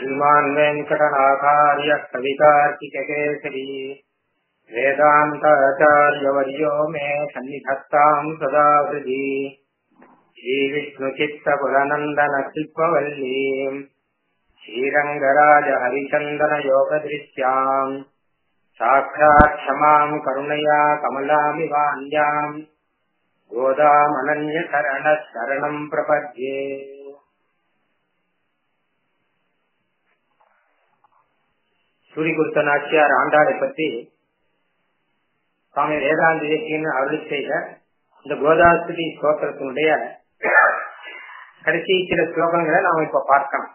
श्रीमान् वेङ्कटनाथार्य कवितार्किककेसरी वेदान्ताचार्यवर्यो मे सन्निधत्ताम् सदा हृदि श्रीविष्णुचित्तपुरनन्दनशिल्पवल्लीम् श्रीरङ्गराजहरिचन्दनयोगदृश्याम् साक्षात् क्षमाम् करुणया कमलामिवान्याम् गोदामनन्यशरणः शरणम् प्रपद्ये சூரிகுருத்த நாச்சியார் ஆண்டாளை பற்றி சுவாமி வேதாந்த இயக்கின்னு அருள் செய்த இந்த கோதாஸ்துதி ஸ்தோத்திரத்தினுடைய கடைசி சில ஸ்லோகங்களை நாம இப்ப பார்க்கலாம்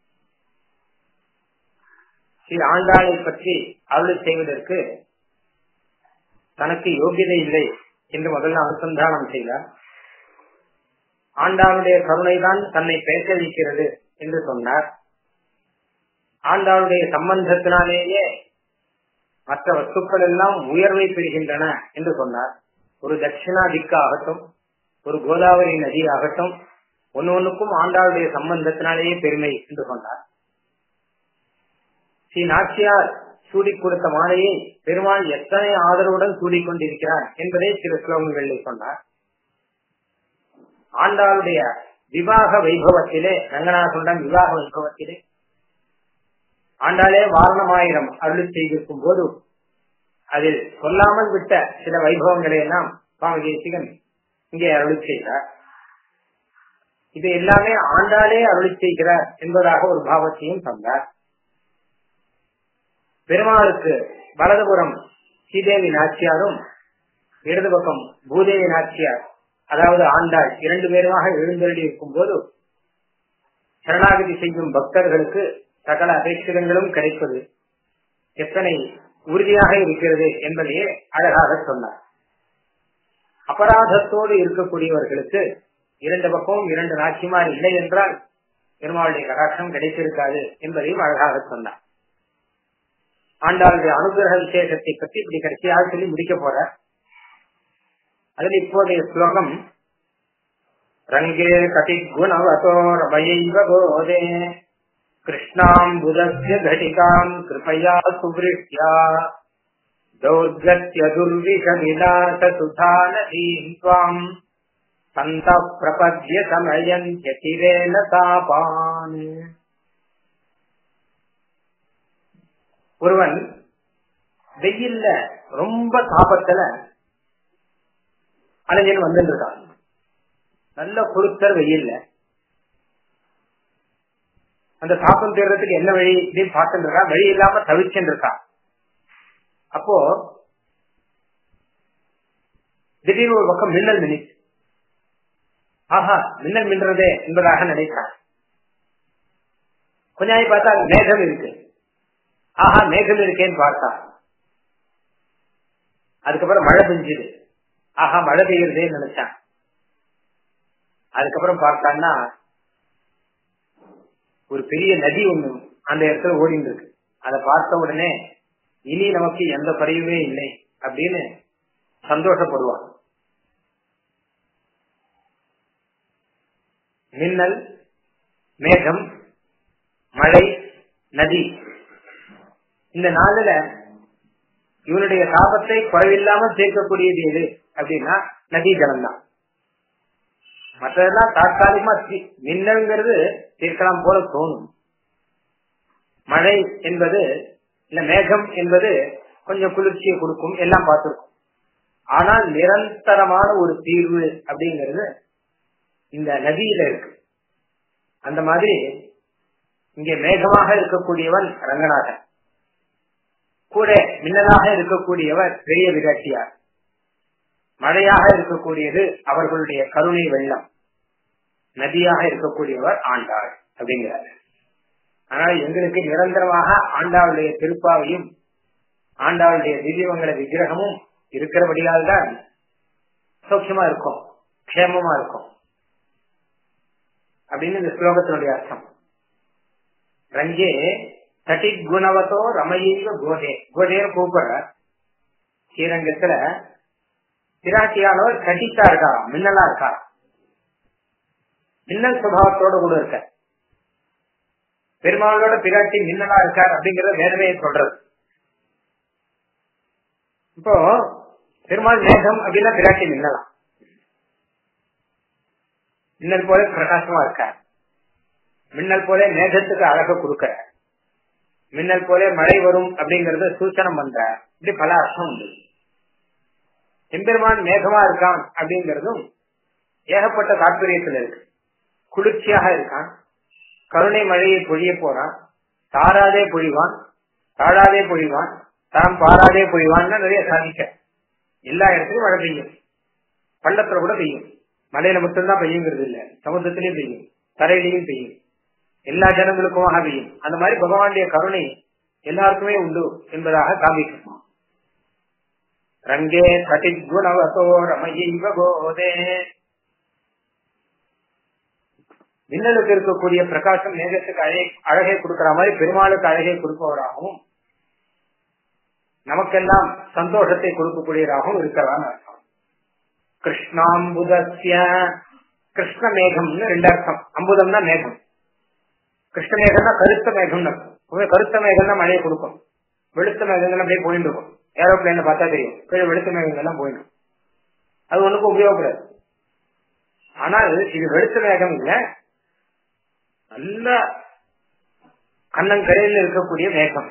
ஸ்ரீ ஆண்டாளை பற்றி அருள் செய்வதற்கு தனக்கு யோகியதை இல்லை என்று முதல்ல அனுசந்தானம் செய்தார் ஆண்டாளுடைய கருணைதான் தன்னை பேச வைக்கிறது என்று சொன்னார் ஆண்டாளுடைய சம்பந்தத்தினாலேயே மற்ற வஸ்துக்கள் எல்லாம் உயர்வை பெறுகின்றன என்று சொன்னார் ஒரு தட்சிணா திக்காகட்டும் ஒரு கோதாவரி நதி ஆகட்டும் ஒன்னு ஒன்னுக்கும் ஆண்டாளுடைய சம்பந்தத்தினாலேயே பெருமை என்று சொன்னார் ஸ்ரீ நாச்சியார் சூடி கொடுத்த மாலையை பெருமாள் எத்தனை ஆதரவுடன் சூடிக் கொண்டிருக்கிறார் என்பதை சில ஸ்லோகங்களில் சொன்னார் ஆண்டாளுடைய விவாக வைபவத்திலே ரங்கநாதனுடன் விவாக வைபவத்திலே ஆண்டாளே வாரணமாயிரம் அருள் செய்திருக்கும் போது அதில் சொல்லாமல் விட்ட சில வைபவங்களை எல்லாம் சுவாமி தேசிகன் இங்கே அருள் செய்தார் இது எல்லாமே ஆண்டாளே அருள் செய்கிறார் என்பதாக ஒரு பாவத்தையும் தந்தார் பெருமாளுக்கு வலதுபுறம் ஸ்ரீதேவி நாச்சியாரும் இடது பக்கம் பூதேவி நாச்சியார் அதாவது ஆண்டாள் இரண்டு பேருமாக எழுந்தருளி இருக்கும் போது சரணாகதி செய்யும் பக்தர்களுக்கு சகல அபேட்சிதங்களும் கிடைப்பது எத்தனை உறுதியாக இருக்கிறது என்பதையே அழகாக சொன்னார் அபராதத்தோடு இருக்கக்கூடியவர்களுக்கு இரண்டு பக்கமும் இரண்டு நாச்சிமார் இல்லை என்றால் பெருமாளுடைய கடாட்சம் கிடைத்திருக்காது என்பதையும் அழகாக சொன்னார் ஆண்டாளுடைய அனுகிரக விசேஷத்தை பற்றி இப்படி கடைசியாக சொல்லி முடிக்க போற அதில் இப்போதைய ஸ்லோகம் ரங்கே கதி குணவதோ ரமயைவ கோதே कृष्णाम्बुदस्य घटिकाम् कृपया सुवृष्ट्या दौर्गत्य दुर्विषविलाससुधानदीम् त्वाम् सन्तः प्रपद्य समयन्त्यचिरेण तापान् ஒருவன் வெயில்ல ரொம்ப தாபத்துல அலைஞன் வந்துட்டு இருக்கான் நல்ல குளுத்தர் வெயில்ல அந்த தாக்கம் தேர்றதுக்கு என்ன வழி அப்படின்னு பார்த்துட்டு இருக்கா வழி இல்லாம தவிச்சுட்டு இருக்கா அப்போ திடீர்னு ஒரு பக்கம் மின்னல் மினிச்சு ஆஹா மின்னல் மின்றதே என்பதாக நினைத்தான் கொஞ்ச நாள் பார்த்தா மேகம் இருக்கு ஆஹா மேகம் இருக்கேன்னு பார்த்தா அதுக்கப்புறம் மழை பெஞ்சுது ஆஹா மழை பெய்யுறதேன்னு நினைச்சான் அதுக்கப்புறம் பார்த்தான்னா ஒரு பெரிய நதி ஒண்ணு அந்த இடத்துல ஓடிட்டு இருக்கு அதை பார்த்த உடனே இனி நமக்கு எந்த குறையுமே இல்லை அப்படின்னு சந்தோஷப்படுவான் மின்னல் மேகம் மழை நதி இந்த நாளில இவனுடைய தாபத்தை குறைவில்லாம சேர்க்கக்கூடியது எது அப்படின்னா நதி ஜலம் தான் மற்றதெல்லாம் தற்காலிகமா மின்னல்ங்கிறது தீர்க்கலாம் போல தோணும் மழை என்பது இல்ல மேகம் என்பது கொஞ்சம் குளிர்ச்சியை கொடுக்கும் எல்லாம் பார்த்திருக்கும் ஆனால் நிரந்தரமான ஒரு தீர்வு அப்படிங்கிறது இந்த நதியில இருக்கு அந்த மாதிரி இங்கே மேகமாக இருக்கக்கூடியவன் ரங்கநாதன் கூட மின்னலாக இருக்கக்கூடியவர் பெரிய விராட்டியார் மழையாக இருக்கக்கூடியது அவர்களுடைய கருணை வெள்ளம் நதியாக இருக்கக்கூடியவர் ஆண்டாள் அப்படிங்கிறார் ஆனால் எங்களுக்கு நிரந்தரமாக ஆண்டாளுடைய திருப்பாவையும் ஆண்டாளுடைய திவ்யமங்கல விக்கிரகமும் இருக்கிறபடியால் தான் சௌக்கியமா இருக்கும் க்ஷேமமா இருக்கும் அப்படின்னு இந்த ஸ்லோகத்தினுடைய அர்த்தம் ரங்கே தட்டி குணவத்தோ ரமையீவ கோதே கோதேன்னு கூப்பிடுற ஸ்ரீரங்கத்துல பிராட்டியானவர் கட்டித்தா இருக்கா மின்னலா இருக்கா மின்னல் சுபாவத்தோட கூட இருக்க பெருமாளோட பிராட்டி மின்னலா இருக்கார் அப்படிங்கறத வேதமே சொல்றது இப்போ பெருமாள் மேகம் அப்படின்னா பிராட்டி மின்னலாம் மின்னல் போல பிரகாசமா இருக்கார் மின்னல் போல மேகத்துக்கு அழக கொடுக்க மின்னல் போல மழை வரும் அப்படிங்கறத சூச்சனம் பண்ற இப்படி பல அர்த்தம் உண்டு எம்பெருமான் மேகமா இருக்கான் அப்படிங்கறதும் ஏகப்பட்ட தாற்பயத்தில் இருக்கு குளிர்ச்சியாக இருக்கான் கருணை மழையை பொழிய போறான் தாராதே பொழிவான் தாழாதே பொழிவான் தாம் பாராதே பொழிவான் நிறைய சாதிக்க எல்லா இடத்துலயும் மழை பெய்யும் பள்ளத்துல கூட பெய்யும் மலையில மட்டும்தான் பெய்யுங்கிறது இல்ல சமுத்திரத்திலயும் பெய்யும் தரையிலையும் பெய்யும் எல்லா ஜனங்களுக்குமாக பெய்யும் அந்த மாதிரி பகவானுடைய கருணை எல்லாருக்குமே உண்டு என்பதாக காமிக்கும் ரங்கே சட்டிகுணவசோ ரமயைவ கோதே மின்னலுக்கு இருக்கக்கூடிய பிரகாசம் மேகத்துக்கு அழகை அழகை கொடுக்கிற மாதிரி பெருமாளுக்கு அழகை கொடுப்பவராகவும் நமக்கெல்லாம் சந்தோஷத்தை கொடுக்கக்கூடியவராகவும் இருக்கிறான்னு அர்த்தம் கிருஷ்ணாம்புதஸ்ய கிருஷ்ண மேகம்னு ரெண்டு அர்த்தம் அம்புதம்னா மேகம் கிருஷ்ண மேகம்னா கருத்த மேகம் கருத்த மேகம் தான் மழையை கொடுக்கும் வெளுத்த மேகங்கள் அப்படியே போயிட்டு இருக்கும் ஏரோப்ளைன்ல பார்த்தா தெரியும் கீழே வெளுத்த மேகங்கள்லாம் போயிடும் அது ஒண்ணுக்கும் உபயோகப்படாது ஆனால் இது வெளுத்த மேகம் இல்ல நல்ல கண்ணங்கரையில் இருக்கக்கூடிய மேகம்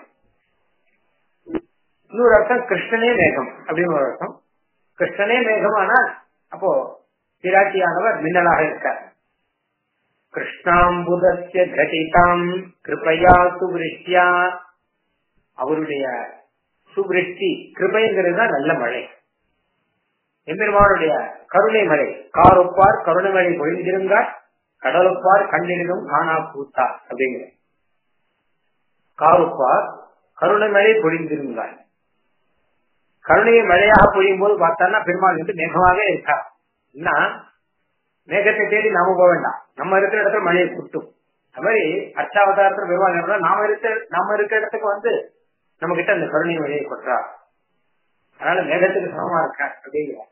இன்னொரு அர்த்தம் கிருஷ்ணனே மேகம் அப்படின்னு ஒரு அர்த்தம் கிருஷ்ணனே மேகம் ஆனால் அப்போ பிராட்டியானவர் மின்னலாக இருக்கார் கிருஷ்ணாம்புதஸ்ய கட்டிதாம் கிருபையா சுவிருஷ்டியா அவருடைய சுவிருஷ்டி கிருபைங்கிறது தான் நல்ல மழை எம்பெருமானுடைய கருணை மழை காரொப்பார் கருணை மழை பொழிந்திருந்தார் கடலொப்பார் கண்ணிலும் காணா பூத்தா அப்படிங்கிற காரொப்பார் கருணை மழை பொழிந்திருந்தார் கருணையை மழையாக பொழியும் போது பார்த்தான்னா பெருமாள் வந்து மேகமாகவே இருக்கார் என்ன மேகத்தை தேடி நாம போக வேண்டாம் நம்ம இருக்கிற இடத்துல மழையை குட்டும் அது மாதிரி அர்ச்சாவதாரத்தில் பெருமாள் என்ன நாம இருக்க நாம இருக்கிற இடத்துக்கு வந்து நம்ம கிட்ட அந்த கருணை மழையை கொட்டுறா அதனால மேகத்துக்கு சமமா இருக்க அப்படிங்கிற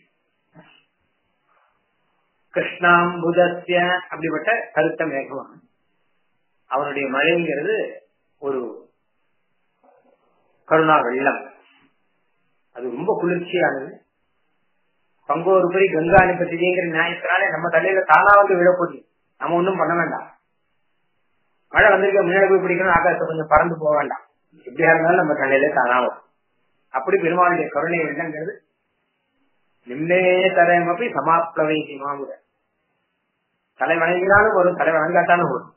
கிருஷ்ணாம்புதஸ்ய அப்படிப்பட்ட கருத்த மேகம் அவனுடைய மழைங்கிறது ஒரு கருணா வெள்ளம் அது ரொம்ப குளிர்ச்சியானது பங்கோரு படி கங்கா அனுப்பத்திங்கிற நியாயத்தினாலே நம்ம தலையில தானா வந்து விழப்போகுது நம்ம ஒண்ணும் பண்ண வேண்டாம் மழை வந்திருக்க முன்னாடி போய் பிடிக்கணும் ஆகாசத்தை கொஞ்சம் பறந்து போக வேண்டாம் எப்படியா இருந்தாலும் நம்ம தலையில தானா வரும் அப்படி பெருமாளுடைய கருணை வெள்ளங்கிறது நிம்னே தரமப்பி சமாப்ளவை மாமுட தலை வணங்கினாலும் வரும் தலை வணங்காட்டாலும் வரும்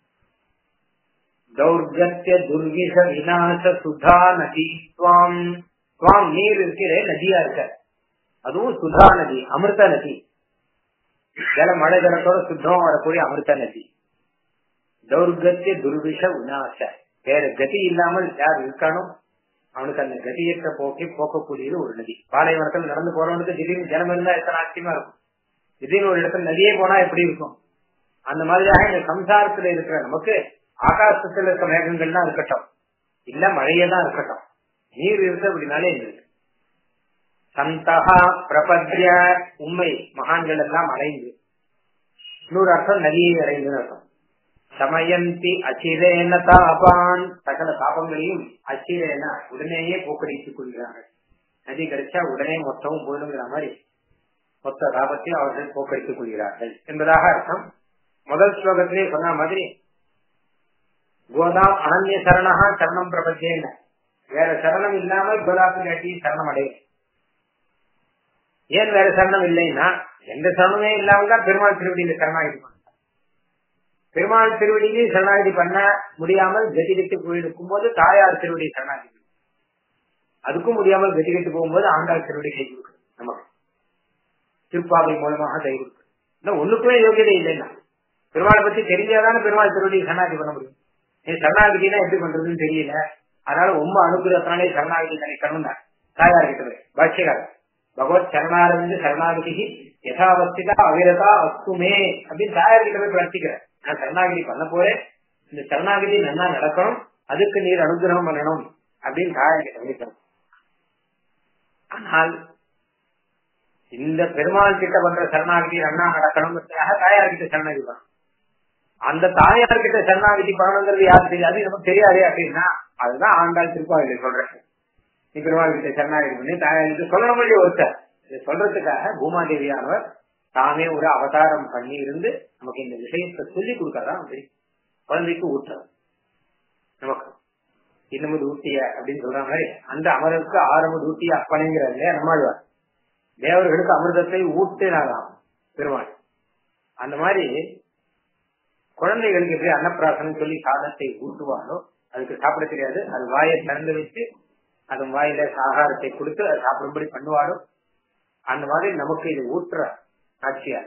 தௌர்கத்திய துர்விஷ விநாச சுதா நதி துவாம் துவாம் நீர் இருக்கிற நதியா இருக்க அதுவும் சுதா நதி அமிர்த நதி ஜல மழை ஜலத்தோட சுத்தமா வரக்கூடிய அமிர்த நதி தௌர்கத்திய துர்விஷ விநாச வேற கதி இல்லாமல் யார் இருக்கானோ அவனுக்கு அந்த கதியற்ற போக்கை போக்கக்கூடியது ஒரு நதி பாலைவனத்தில் நடந்து போறவனுக்கு திடீர்னு ஜனம் இருந்தா எத்தனை ஆச்சரியமா இருக்கும் திடீர்னு ஒரு இடத்துல நதியே போனா எப்படி இருக்கும் அந்த மாதிரியாக இந்த சம்சாரத்துல இருக்கிற நமக்கு ஆகாசத்துல இருக்க மேகங்கள்லாம் இருக்கட்டும் இல்ல மழையே தான் இருக்கட்டும் நீர் இருக்கு அப்படின்னாலே இருக்கு சந்தகா பிரபத்ய உண்மை மகான்கள் எல்லாம் அடைந்து இன்னொரு அர்த்தம் நதியை அடைந்து அர்த்தம் சமயந்தி அச்சிரேன தாபான் சகல தாபங்களையும் அச்சிரேன உடனேயே போக்கடித்துக் கொள்கிறார்கள் நதி கிடைச்சா உடனே மொத்தமும் போயிடுங்கிற மாதிரி மொத்த தாபத்தையும் அவர்கள் போக்கடித்துக் கொள்கிறார்கள் என்பதாக அர்த்தம் முதல் ஸ்லோகத்திலே சொன்ன மாதிரி கோதாம் அனன்ய சரணா சரணம் பிரபஞ்சேன வேற சரணம் இல்லாமல் கோதாப்பு காட்டி சரணம் அடையும் ஏன் வேற சரணம் இல்லைன்னா எந்த சரணமே இல்லாமல் தான் பெருமாள் திருவடியில சரணாகிதி பண்ண பெருமாள் திருவடியிலே சரணாகிதி பண்ண முடியாமல் கதி கட்டி போயிருக்கும் போது தாயார் திருவடி சரணாகிதி அதுக்கும் முடியாமல் கதி கட்டு போகும்போது ஆண்டாள் திருவடி கை கொடுக்குது நமக்கு திருப்பாவை மூலமாக கை கொடுக்குது இன்னும் ஒண்ணுக்குமே யோகியதை இல்லைன்னா பெருமாளை பத்தி தெரிஞ்சாதானே பெருமாள் திருவடி சரணாகிதி பண்ண முடியும் நீ சரணாகிதினா எப்படி பண்றதுன்னு தெரியல அதனால ரொம்ப அனுகிரகத்தினாலே சரணாகிதி நினைக்கணும் தான் தாயார் கிட்ட பாஷ்யகாரர் பகவத் சரணாரவிந்து சரணாகதி யதாவஸ்திதா அவிரதா அஸ்துமே அப்படின்னு தாயார் கிட்ட போய் பிரார்த்திக்கிறேன் நான் சரணாகதி பண்ண போறேன் இந்த சரணாகதி நல்லா நடக்கணும் அதுக்கு நீர் அனுகிரகம் பண்ணணும் அப்படின்னு தாயார் கிட்ட போய் ஆனால் இந்த பெருமாள் கிட்ட பண்ற சரணாகதி நன்னா நடக்கணுங்கிறதுக்காக தாயார் கிட்ட சரணாகதி பண்ணணும் அந்த தாயார் கிட்ட சரணாகதி பண்ணணுங்கிறது யாருக்கு தெரியாது நமக்கு தெரியாதே அப்படின்னா அதுதான் ஆண்டாள் திருப்பாவில சொல்றேன் நீ பெருமாள் கிட்ட சரணாகதி பண்ணி தாயார் கிட்ட சொல்ல முடியும் ஒருத்தர் இதை சொல்றதுக்காக பூமாதேவியானவர் தாமே ஒரு அவதாரம் பண்ணி இருந்து நமக்கு இந்த விஷயத்தை சொல்லி கொடுக்கறதான் வந்து குழந்தைக்கு ஊற்றம் நமக்கு இன்னமுது ஊட்டிய அப்படின்னு சொல்ற மாதிரி அந்த அமரருக்கு ஆரம்பது ஊட்டிய அப்பனைங்கிறார் இல்லையா நம்மாழ்வார் தேவர்களுக்கு அமிர்தத்தை ஊட்டினாராம் பெருமாள் அந்த மாதிரி குழந்தைகளுக்கு எப்படி அன்னப்பிராசனம் சொல்லி சாதத்தை ஊட்டுவாரோ அதுக்கு சாப்பிட தெரியாது அது வாயை திறந்து வச்சு அதன் வாயில ஆகாரத்தை கொடுத்து அதை சாப்பிடும்படி பண்ணுவாரோ அந்த மாதிரி நமக்கு இது ஊட்டுற காட்சியா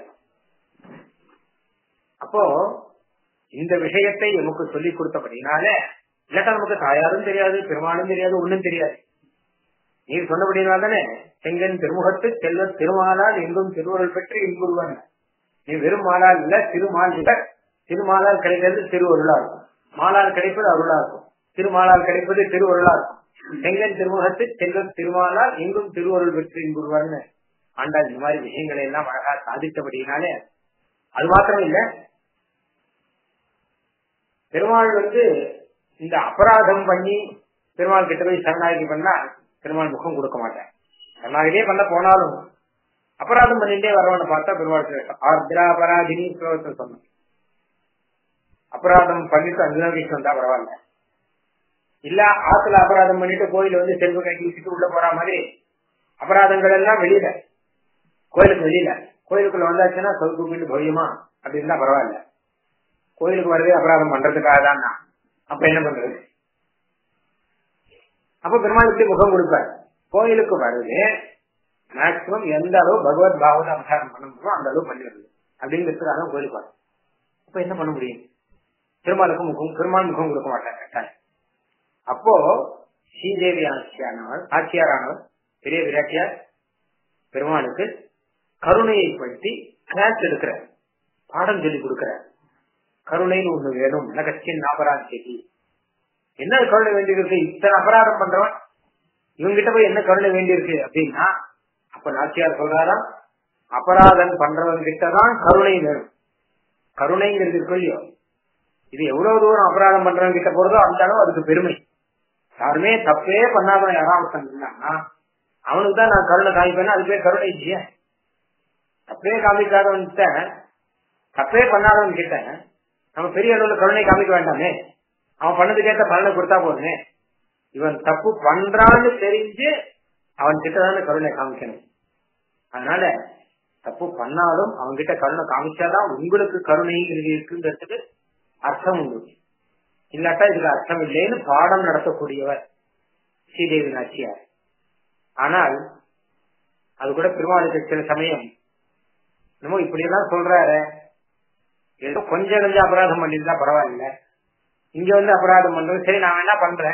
அப்போ இந்த விஷயத்தை நமக்கு சொல்லிக் கொடுத்தபடினால இல்லாட்டா நமக்கு தாயாரும் தெரியாது பெருமாளும் தெரியாது ஒண்ணும் தெரியாது நீர் சொன்னபடினால் தானே செங்கன் திருமுகத்து செல்வ திருமாலால் எங்கும் திருவுருள் பெற்று இன்புருவன் நீ வெறும் மாலால் இல்ல திருமால் இல்ல திருமாலால் கிடைக்கிறது திருவருளா இருக்கும் மாலால் கிடைப்பது அருளா இருக்கும் திருமாலால் கிடைப்பது திருவருளா இருக்கும் செங்கன் திருமுகத்து செல்வ திருமாலால் எங்கும் திருவருள் பெற்று இன்புருவன் ஆண்டாள் இந்த மாதிரி விஷயங்களை எல்லாம் அழகா சாதித்தபடினாலே அது மாத்திரம் இல்ல பெருமாள் வந்து இந்த அபராதம் பண்ணி பெருமாள் கிட்ட போய் சரணாகி பண்ணா பெருமாள் முகம் கொடுக்க மாட்டேன் சரணாகிட்டே பண்ண போனாலும் அபராதம் பண்ணிட்டே வரவனை பார்த்தா பெருமாள் ஆர்திரா அபராதினி ஸ்லோகத்தை சொன்னோம் அபராதம் பண்ணிட்டு அனுபவிச்சு வந்தா பரவாயில்ல இல்ல ஆத்துல அபராதம் பண்ணிட்டு கோயில் வந்து செல்வ கை வச்சுட்டு உள்ள போற மாதிரி அபராதங்கள் எல்லாம் வெளியில கோயிலுக்கு வெளியில கோயிலுக்குள்ள வந்தாச்சுன்னா சொல் வீட்டு பவியமா அப்படின்னு தான் பரவாயில்ல கோயிலுக்கு வரதே அபராதம் பண்றதுக்காக தான் அப்ப என்ன பண்றது அப்ப பெருமாள் இப்படி முகம் கொடுப்பார் கோயிலுக்கு வருது மேக்சிமம் எந்த அளவு பகவத் பாகவத அவசாரம் பண்ண முடியுமோ அந்த அளவு பண்ணிடுறது அப்படிங்கிறதுக்காக கோயிலுக்கு வரும் அப்ப என்ன பண்ண முடியும் பெருமாளுக்கு முகம் பெருமாள் முகம் கொடுக்க மாட்டாங்க கட்டாயம் அப்போ ஸ்ரீதேவி ஆட்சியானவர் ஆட்சியாரானவர் பெரிய விராட்டியார் பெருமாளுக்கு கருணையை பற்றி கிளாஸ் எடுக்கிறார் பாடம் சொல்லி கொடுக்கிறார் கருணைன்னு ஒண்ணு வேணும் நகச்சின் அபராத செய்தி என்ன கருணை வேண்டியிருக்கு இத்தனை அபராதம் பண்றவன் இவங்கிட்ட போய் என்ன கருணை வேண்டியிருக்கு அப்படின்னா அப்ப நாச்சியார் சொல்றாராம் அபராதம் பண்றவன் கிட்டதான் கருணை வேணும் கருணைங்கிறது இருக்கு இல்லையோ இது எவ்வளவு தூரம் அபராதம் பண்றவன் கிட்ட போறதோ அந்த அளவு அதுக்கு பெருமை யாருமே தப்பே பண்ணாதவன் யாராவது இருந்தாங்கன்னா அவனுக்கு தான் நான் கருணை காமிப்பேன்னா அது பேர் கருணை இல்லையா தப்பே காமிக்காதவன் கிட்ட தப்பே பண்ணாதவன் கிட்ட நம்ம பெரிய அளவுல கருணை காமிக்க வேண்டாமே அவன் பண்ணதுக்கேற்ற பலனை கொடுத்தா போதுமே இவன் தப்பு பண்றான்னு தெரிஞ்சு அவன் கிட்ட தானே கருணை காமிக்கணும் அதனால தப்பு பண்ணாலும் அவன் கிட்ட கருணை காமிச்சாதான் உங்களுக்கு கருணை இருக்குங்கிறதுக்கு அர்த்தம் உண்டு இல்லாட்டா இதுக்கு அர்த்தம் இல்லைன்னு பாடம் நடத்தக்கூடியவர் ஸ்ரீதேவி நாச்சியார் ஆனால் அது கூட பெருமாளுக்கு சில சமயம் நம்ம இப்படி எல்லாம் சொல்றாரு ஏதோ கொஞ்சம் கொஞ்சம் அபராதம் பண்ணிருந்தா பரவாயில்ல இங்க வந்து அபராதம் பண்றது சரி நான் என்ன பண்றேன்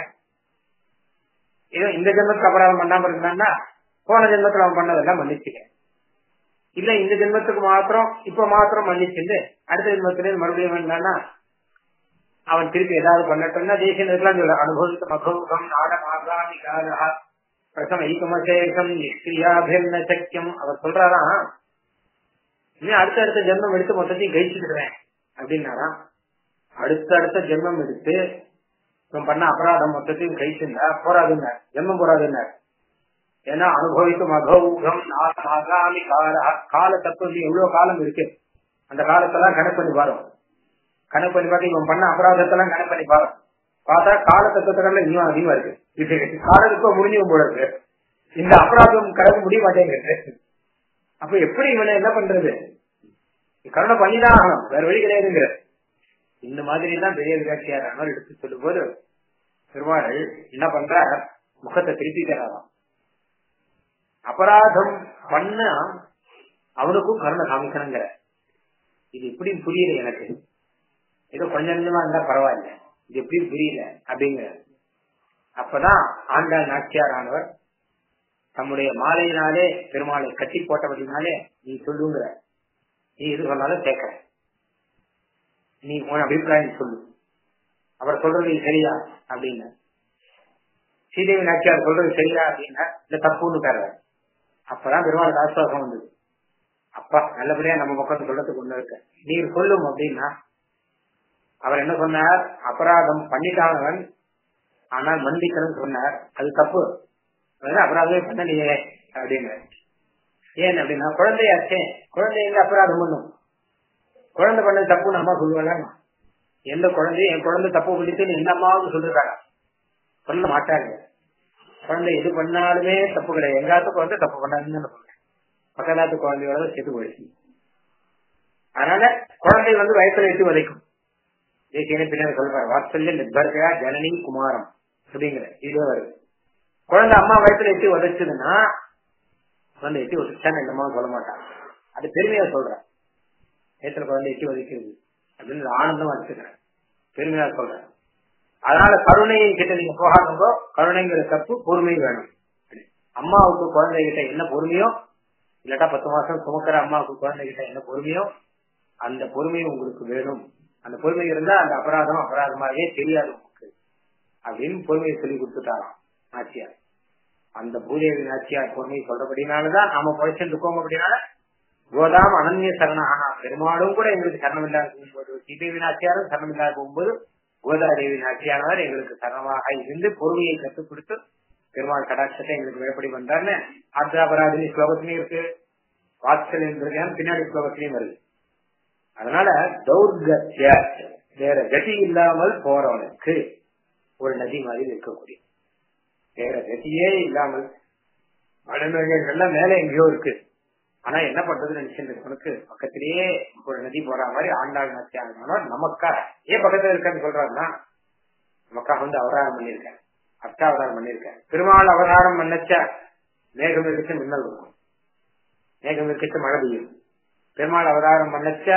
ஏதோ இந்த ஜென்மத்துக்கு அபராதம் பண்ணாம இருந்தான்னா போன ஜென்மத்துல அவன் பண்ணதெல்லாம் மன்னிச்சுட்டேன் இல்ல இந்த ஜென்மத்துக்கு மாத்திரம் இப்ப மாத்திரம் மன்னிச்சுட்டு அடுத்த ஜென்மத்திலே மறுபடியும் வேண்டானா அவன் திருப்பி ஏதாவது பண்ணட்டோம்னா தேசியம் சொல்ல அனுபவித்த மகோகம் நாடமாகாமி காரா பிரசம ஈகமசேகம் நிஷ்கிரியாபிர்ன சக்கியம் அவர் சொல்றாராம் இன்னும் அடுத்த அடுத்த ஜென்மம் எடுத்து மொத்தத்தையும் கழிச்சுக்கிடுவேன் அப்படின்னாராம் அடுத்த அடுத்த ஜென்மம் எடுத்து இவன் பண்ண அபராதம் மொத்தத்தையும் கழிச்சுண்டா போராதுங்க ஜென்மம் போராதுங்க ஏன்னா அனுபவிக்கும் அகௌகம் ஆகாமி கால கால தத்துவம் எவ்வளவு காலம் இருக்கு அந்த காலத்தெல்லாம் கணக்கு பண்ணி பாரும் கணக்கு பண்ணி பார்த்து இவன் பண்ண அபராதத்தெல்லாம் கணக்கு பண்ணி பாரும் பார்த்தா கால தத்துவத்துல இன்னும் அதிகமா இருக்கு இது காலத்துக்கு முடிஞ்சு போல இருக்கு இந்த அபராதம் கடக்க முடிய மாட்டேங்குது அப்ப எப்படி இவனை என்ன பண்றது கருணை பண்ணிதான் ஆகணும் வேற வழி கிடையாதுங்கிற இந்த மாதிரி தான் பெரிய விராட்சியார் எடுத்து சொல்லும் போது பெருமாள் என்ன பண்ற முகத்தை திருப்பி தராதாம் அபராதம் பண்ண அவனுக்கும் கருணை காமிக்கணுங்கிற இது எப்படி புரியல எனக்கு ஏதோ கொஞ்சம் கொஞ்சமா இருந்தா பரவாயில்ல இது எப்படி புரியல அப்படிங்கிற அப்பதான் ஆண்டாள் நாச்சியார் ஆனவர் தம்முடைய மாலையினாலே பெருமாளை கட்டி போட்டபடினாலே நீ சொல்லுங்கிற நீ எது சொன்னாலும் கேட்கற நீ உன் அபிப்பிராயம் சொல்லு அவர் சொல்றது சரியா அப்படின்னு ஸ்ரீதேவி நாச்சியார் சொல்றது சரியா அப்படின்னா இல்ல தப்புன்னு தர்ற அப்பதான் பெருமாளுக்கு ஆசுவாசம் வந்தது அப்பா நல்லபடியா நம்ம பக்கம் சொல்றதுக்கு ஒண்ணு இருக்க நீர் சொல்லும் அப்படின்னா அவர் என்ன சொன்னார் அபராதம் பண்ணிட்டானவன் ஆனால் மன்னிக்கணும் சொன்னார் அது தப்பு அதனால அபராதமே பண்ணலையே அப்படின்னு ஏன் அப்படின்னா குழந்தையாச்சே குழந்தை எங்க அபராதம் பண்ணும் குழந்தை பண்ணது தப்புன்னு அம்மா சொல்லுவாங்க எந்த குழந்தையும் என் குழந்தை தப்பு பண்ணிட்டு எந்த அம்மாவும் சொல்லிருக்காங்க சொல்ல மாட்டாங்க குழந்தை எது பண்ணாலுமே தப்பு கிடையாது எங்காத்து குழந்தை தப்பு பண்ணாதுன்னு நான் சொல்றேன் பக்கத்தாத்து குழந்தையோட செத்து போயிடுச்சு அதனால குழந்தை வந்து வயசுல எட்டு வதைக்கும் தேசியனே பின்னாடி சொல்றாரு வாத்சல்ய நிர்பர்கையா ஜனனி குமாரம் அப்படிங்கிற இதே வருது குழந்தை அம்மா வயசுல எட்டி உதைச்சதுன்னா குழந்தை எட்டி உதைச்சான்னு என்னமா சொல்ல மாட்டான் அது பெருமையா சொல்றேன் வயசுல குழந்தை எட்டி உதைக்கிறது அப்படின்னு ஆனந்தமா வச்சுக்கிறேன் பெருமையா சொல்றேன் அதனால கருணையை கிட்ட நீங்க போகாதவங்க கருணைங்கிற தப்பு பொறுமை வேணும் அம்மாவுக்கு குழந்தை கிட்ட என்ன பொறுமையோ இல்லாட்டா பத்து மாசம் சுமக்கிற அம்மாவுக்கு குழந்தை கிட்ட என்ன பொறுமையோ அந்த பொறுமை உங்களுக்கு வேணும் அந்த பொறுமை இருந்தா அந்த அபராதம் அபராதமாகவே தெரியாது உங்களுக்கு அப்படின்னு பொறுமையை சொல்லி கொடுத்துட்டாராம் நாச்சியார் அந்த பூதேவி நாச்சியார் பொறுமையை சொல்றபடினாலதான் நாம பழிச்சுட்டு இருக்கோம் அப்படின்னால கோதாம் அனன்ய சரணாகனா பெருமாளும் கூட எங்களுக்கு சரணம் இல்லாத போகும்போது சீதேவி நாச்சியாரும் சரணம் இல்லாத போகும்போது கோதாதேவி நாச்சியானவர் எங்களுக்கு சரணமாக இருந்து பொறுமையை கற்றுக் கொடுத்து பெருமாள் கடாட்சத்தை எங்களுக்கு வேப்படி வந்தார்னு ஆத்ராபராதினி ஸ்லோகத்திலையும் இருக்கு வாத்சல்யம் பின்னாடி ஸ்லோகத்திலையும் வருது அதனால தௌர்கத்திய வேற கதி இல்லாமல் போறவனுக்கு ஒரு நதி மாதிரி இருக்கக்கூடிய வேற கதியே இல்லாமல் மலைமேகங்கள் எல்லாம் மேல எங்கேயோ இருக்கு ஆனா என்ன பண்றதுன்னு நினைச்சிருக்கவனுக்கு பக்கத்திலேயே ஒரு நதி போற மாதிரி ஆண்டாள் நாச்சியானவர் நமக்காக ஏன் பக்கத்துல இருக்கான்னு சொல்றாருன்னா நமக்காக வந்து அவதாரம் பண்ணிருக்கேன் அஷ்டாவதாரம் பண்ணிருக்கேன் பெருமாள் அவதாரம் பண்ணச்ச மேகம் இருக்க மின்னல் இருக்கும் மேகம் இருக்க மழை பெய்யும் பெருமாள் அவதாரம் பண்ணச்ச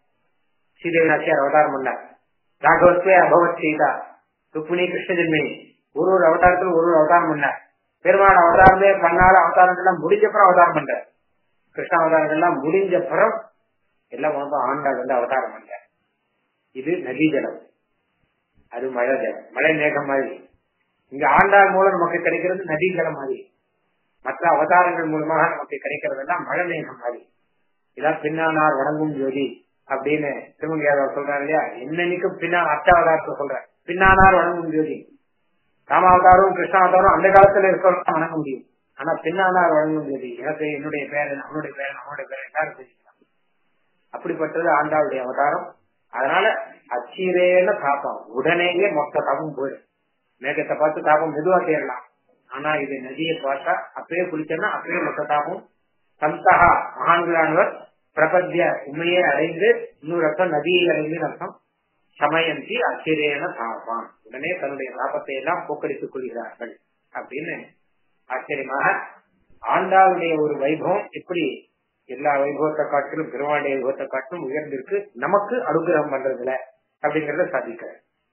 சீதேவி நாச்சியார் அவதாரம் பண்ணார் ராகவத்வே அபவத் சீதா ருக்மிணி கிருஷ்ண ஜென்மினி ஒரு ஒரு அவதாரத்துல ஒரு ஒரு அவதாரம் பண்ணார் பெருமாள் அவதாரமே பண்ணால அவதாரங்கள்லாம் முடிஞ்சப்புறம் அவதாரம் பண்றார் கிருஷ்ண அவதாரங்கள்லாம் முடிஞ்சப்புறம் எல்லாம் வந்து ஆண்டாள் வந்து அவதாரம் பண்ணார் இது நதி ஜலம் அது மழை ஜலம் மழை மேகம் மாதிரி இங்க ஆண்டாள் மூலம் நமக்கு கிடைக்கிறது நதி ஜலம் மாதிரி மற்ற அவதாரங்கள் மூலமாக நமக்கு கிடைக்கிறதெல்லாம் மழை மேகம் மாதிரி இதான் பின்னானார் வணங்கும் ஜோதி அப்படின்னு திருமங்கையார் சொல்றாரு இல்லையா என்னன்னைக்கும் பின்னா அர்த்தாவதாரத்தை சொல்ற பின்னானார் வணங்கும் ஜோதி ராமாவதாரம் கிருஷ்ணாவதாரம் அந்த காலத்துல இருக்கிறவங்க வணங்க முடியும் ஆனா பின்னானார் வழங்கும் ஜோதி எனக்கு என்னுடைய பேரன் அவனுடைய பேரன் அவனுடைய பேரன் எல்லாரும் தெரிஞ்சுக்கலாம் அப்படிப்பட்டது ஆண்டாளுடைய அவதாரம் அதனால அச்சீரேன தாபம் உடனேயே மொத்த தாபம் போயிடும் மேகத்தை பார்த்து தாபம் மெதுவா தேரலாம் ஆனா இது நதியை பார்த்தா அப்பயே குளிச்சோம்னா அப்பயே மொத்த தாபம் சந்தகா மகான்களானவர் பிரபத்திய உண்மையை அடைந்து இன்னொரு அர்த்தம் நதியை அடைந்து அர்த்தம் சமயந்தி ஆச்சரியன தாபான் உடனே தன்னுடைய தாபத்தை எல்லாம் போக்கடித்துக் கொள்கிறார்கள் அப்படின்னு ஆச்சரியமாக ஆண்டாளுடைய ஒரு வைபவம் எப்படி எல்லா வைபவத்தை காட்டிலும் பெருமாளுடைய வைபவத்தை காட்டிலும் உயர்ந்திருக்கு நமக்கு அனுகிரகம் பண்றதுல அப்படிங்கறத சாதிக்கிற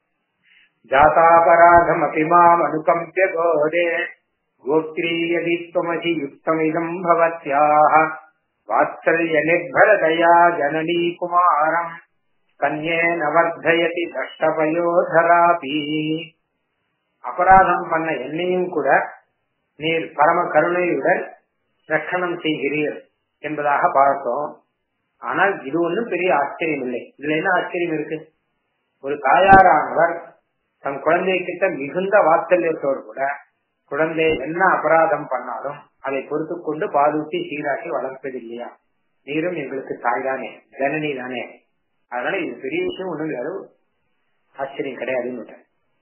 ஜாதாபராதம் அபிமாம் அனுகம்பிய கோதே கோத்ரீயதி துவமசி யுக்தமிதம் பவத்யாஹ வாத்சல்ய நிர்பரதயா ஜனனீ குமாரம் கன்யே நவர்தயதி தஷ்டபயோதராபி அபராதம் பண்ண என்னையும் கூட நீர் பரம கருணையுடன் ரட்சணம் செய்கிறீர் என்பதாக பார்த்தோம் ஆனால் இது ஒன்றும் பெரிய ஆச்சரியம் இல்லை இதுல என்ன ஆச்சரியம் இருக்கு ஒரு தாயாரானவர் தன் குழந்தை கிட்ட மிகுந்த வாத்சல்யத்தோடு கூட குழந்தை என்ன அபராதம் பண்ணாலும் அதை பொறுத்து கொண்டு பாலூட்டி சீராக்கி வளர்ப்பது இல்லையா நீரும் எங்களுக்கு தாய் தானே ஜனனி தானே அதனால இது பெரிய விஷயம் ஒண்ணும் கிடையாது ஆச்சரியம் கிடையாதுன்னு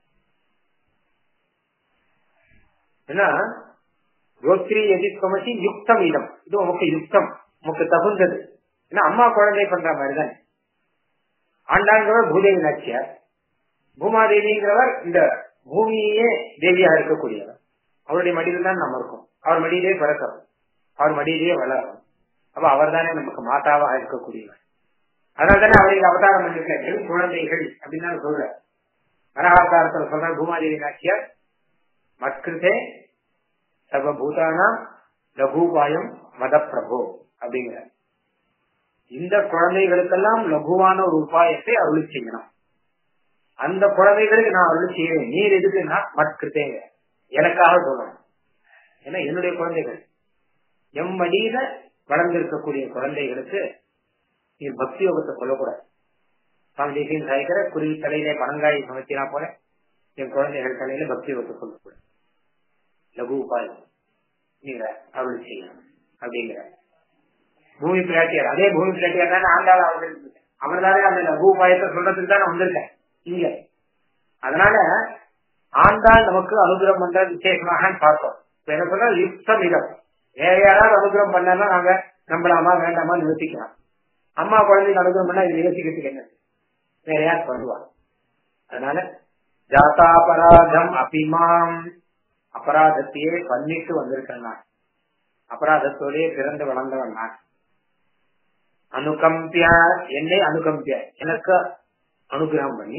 ஏன்னா கோத்ரி எதிர்கமசி யுக்தம் இடம் இது உமக்கு யுக்தம் உமக்கு தகுந்தது ஏன்னா அம்மா குழந்தை பண்ற மாதிரிதானே ஆண்டாங்கிறவர் பூதேவி நாச்சியார் பூமாதேவிங்கிறவர் இந்த பூமியே தேவியா இருக்கக்கூடியவர் அவருடைய மடியில தான் நம்ம இருக்கோம் அவர் மடியிலே பிறக்கிறோம் அவர் மடியிலேயே வளர்றோம் அப்ப அவர் தானே நமக்கு மாதாவாக இருக்கக்கூடியவர் அதனால தானே அவரை அவதாரம் பண்ணிருக்கார்கள் குழந்தைகள் அப்படின்னு தான் சொல்ற மனகாவதாரத்தில் சொல்ற பூமாதேவி நாச்சியார் மத்கிருதே சர்வபூதானாம் லகுபாயம் மத பிரபோ அப்படிங்கிற இந்த குழந்தைகளுக்கெல்லாம் லகுவான ஒரு உபாயத்தை அருள் செய்யணும் அந்த குழந்தைகளுக்கு நான் அருள் செய்வேன் நீர் எதுக்குன்னா மட்கிருத்தேங்க எனக்காக சொல்லணும் ஏன்னா என்னுடைய குழந்தைகள் எம் வழியில வளர்ந்திருக்கக்கூடிய குழந்தைகளுக்கு நீர் பக்தி யோகத்தை சொல்லக்கூடாது சுவாமி தேசியம் சாய்க்கிற குருவி தலையிலே பனங்காய் சமைச்சினா போல என் குழந்தைகள் தலையில பக்தி ஒத்து சொல்லக்கூடாது லகு உபாயம் நீங்க அருள் செய்யணும் அப்படிங்கிற பூமி பிராட்டியார் அதே பூமி பிராட்டியார் தானே ஆண்டாள் அவர் அவர் தானே அந்த லகு உபாயத்தை சொல்றதுக்கு தானே வந்திருக்கேன் இங்க அதனால ஆண்டாள் நமக்கு அனுகிரகம் பண்ற விசேஷமாக பார்த்தோம் இப்ப என்ன சொல்ற யுக்தம் இதம் வேற யாராவது அனுகிரகம் பண்ணா நாங்க நம்பலாமா வேண்டாமா யோசிக்கலாம் அம்மா குழந்தைக்கு அனுகிரகம் பண்ணா இது யோசிக்கிறதுக்கு என்ன வேற யார் பண்ணுவா அதனால ஜாதாபராதம் அபிமாம் அபராதத்தையே பண்ணிட்டு வந்திருக்கேன் நான் அபராதத்தோடே பிறந்து வளர்ந்தவன் நான் அனுகம்பியா என்னை அனுகம்பியா எனக்கு அனுகிரகம் பண்ணி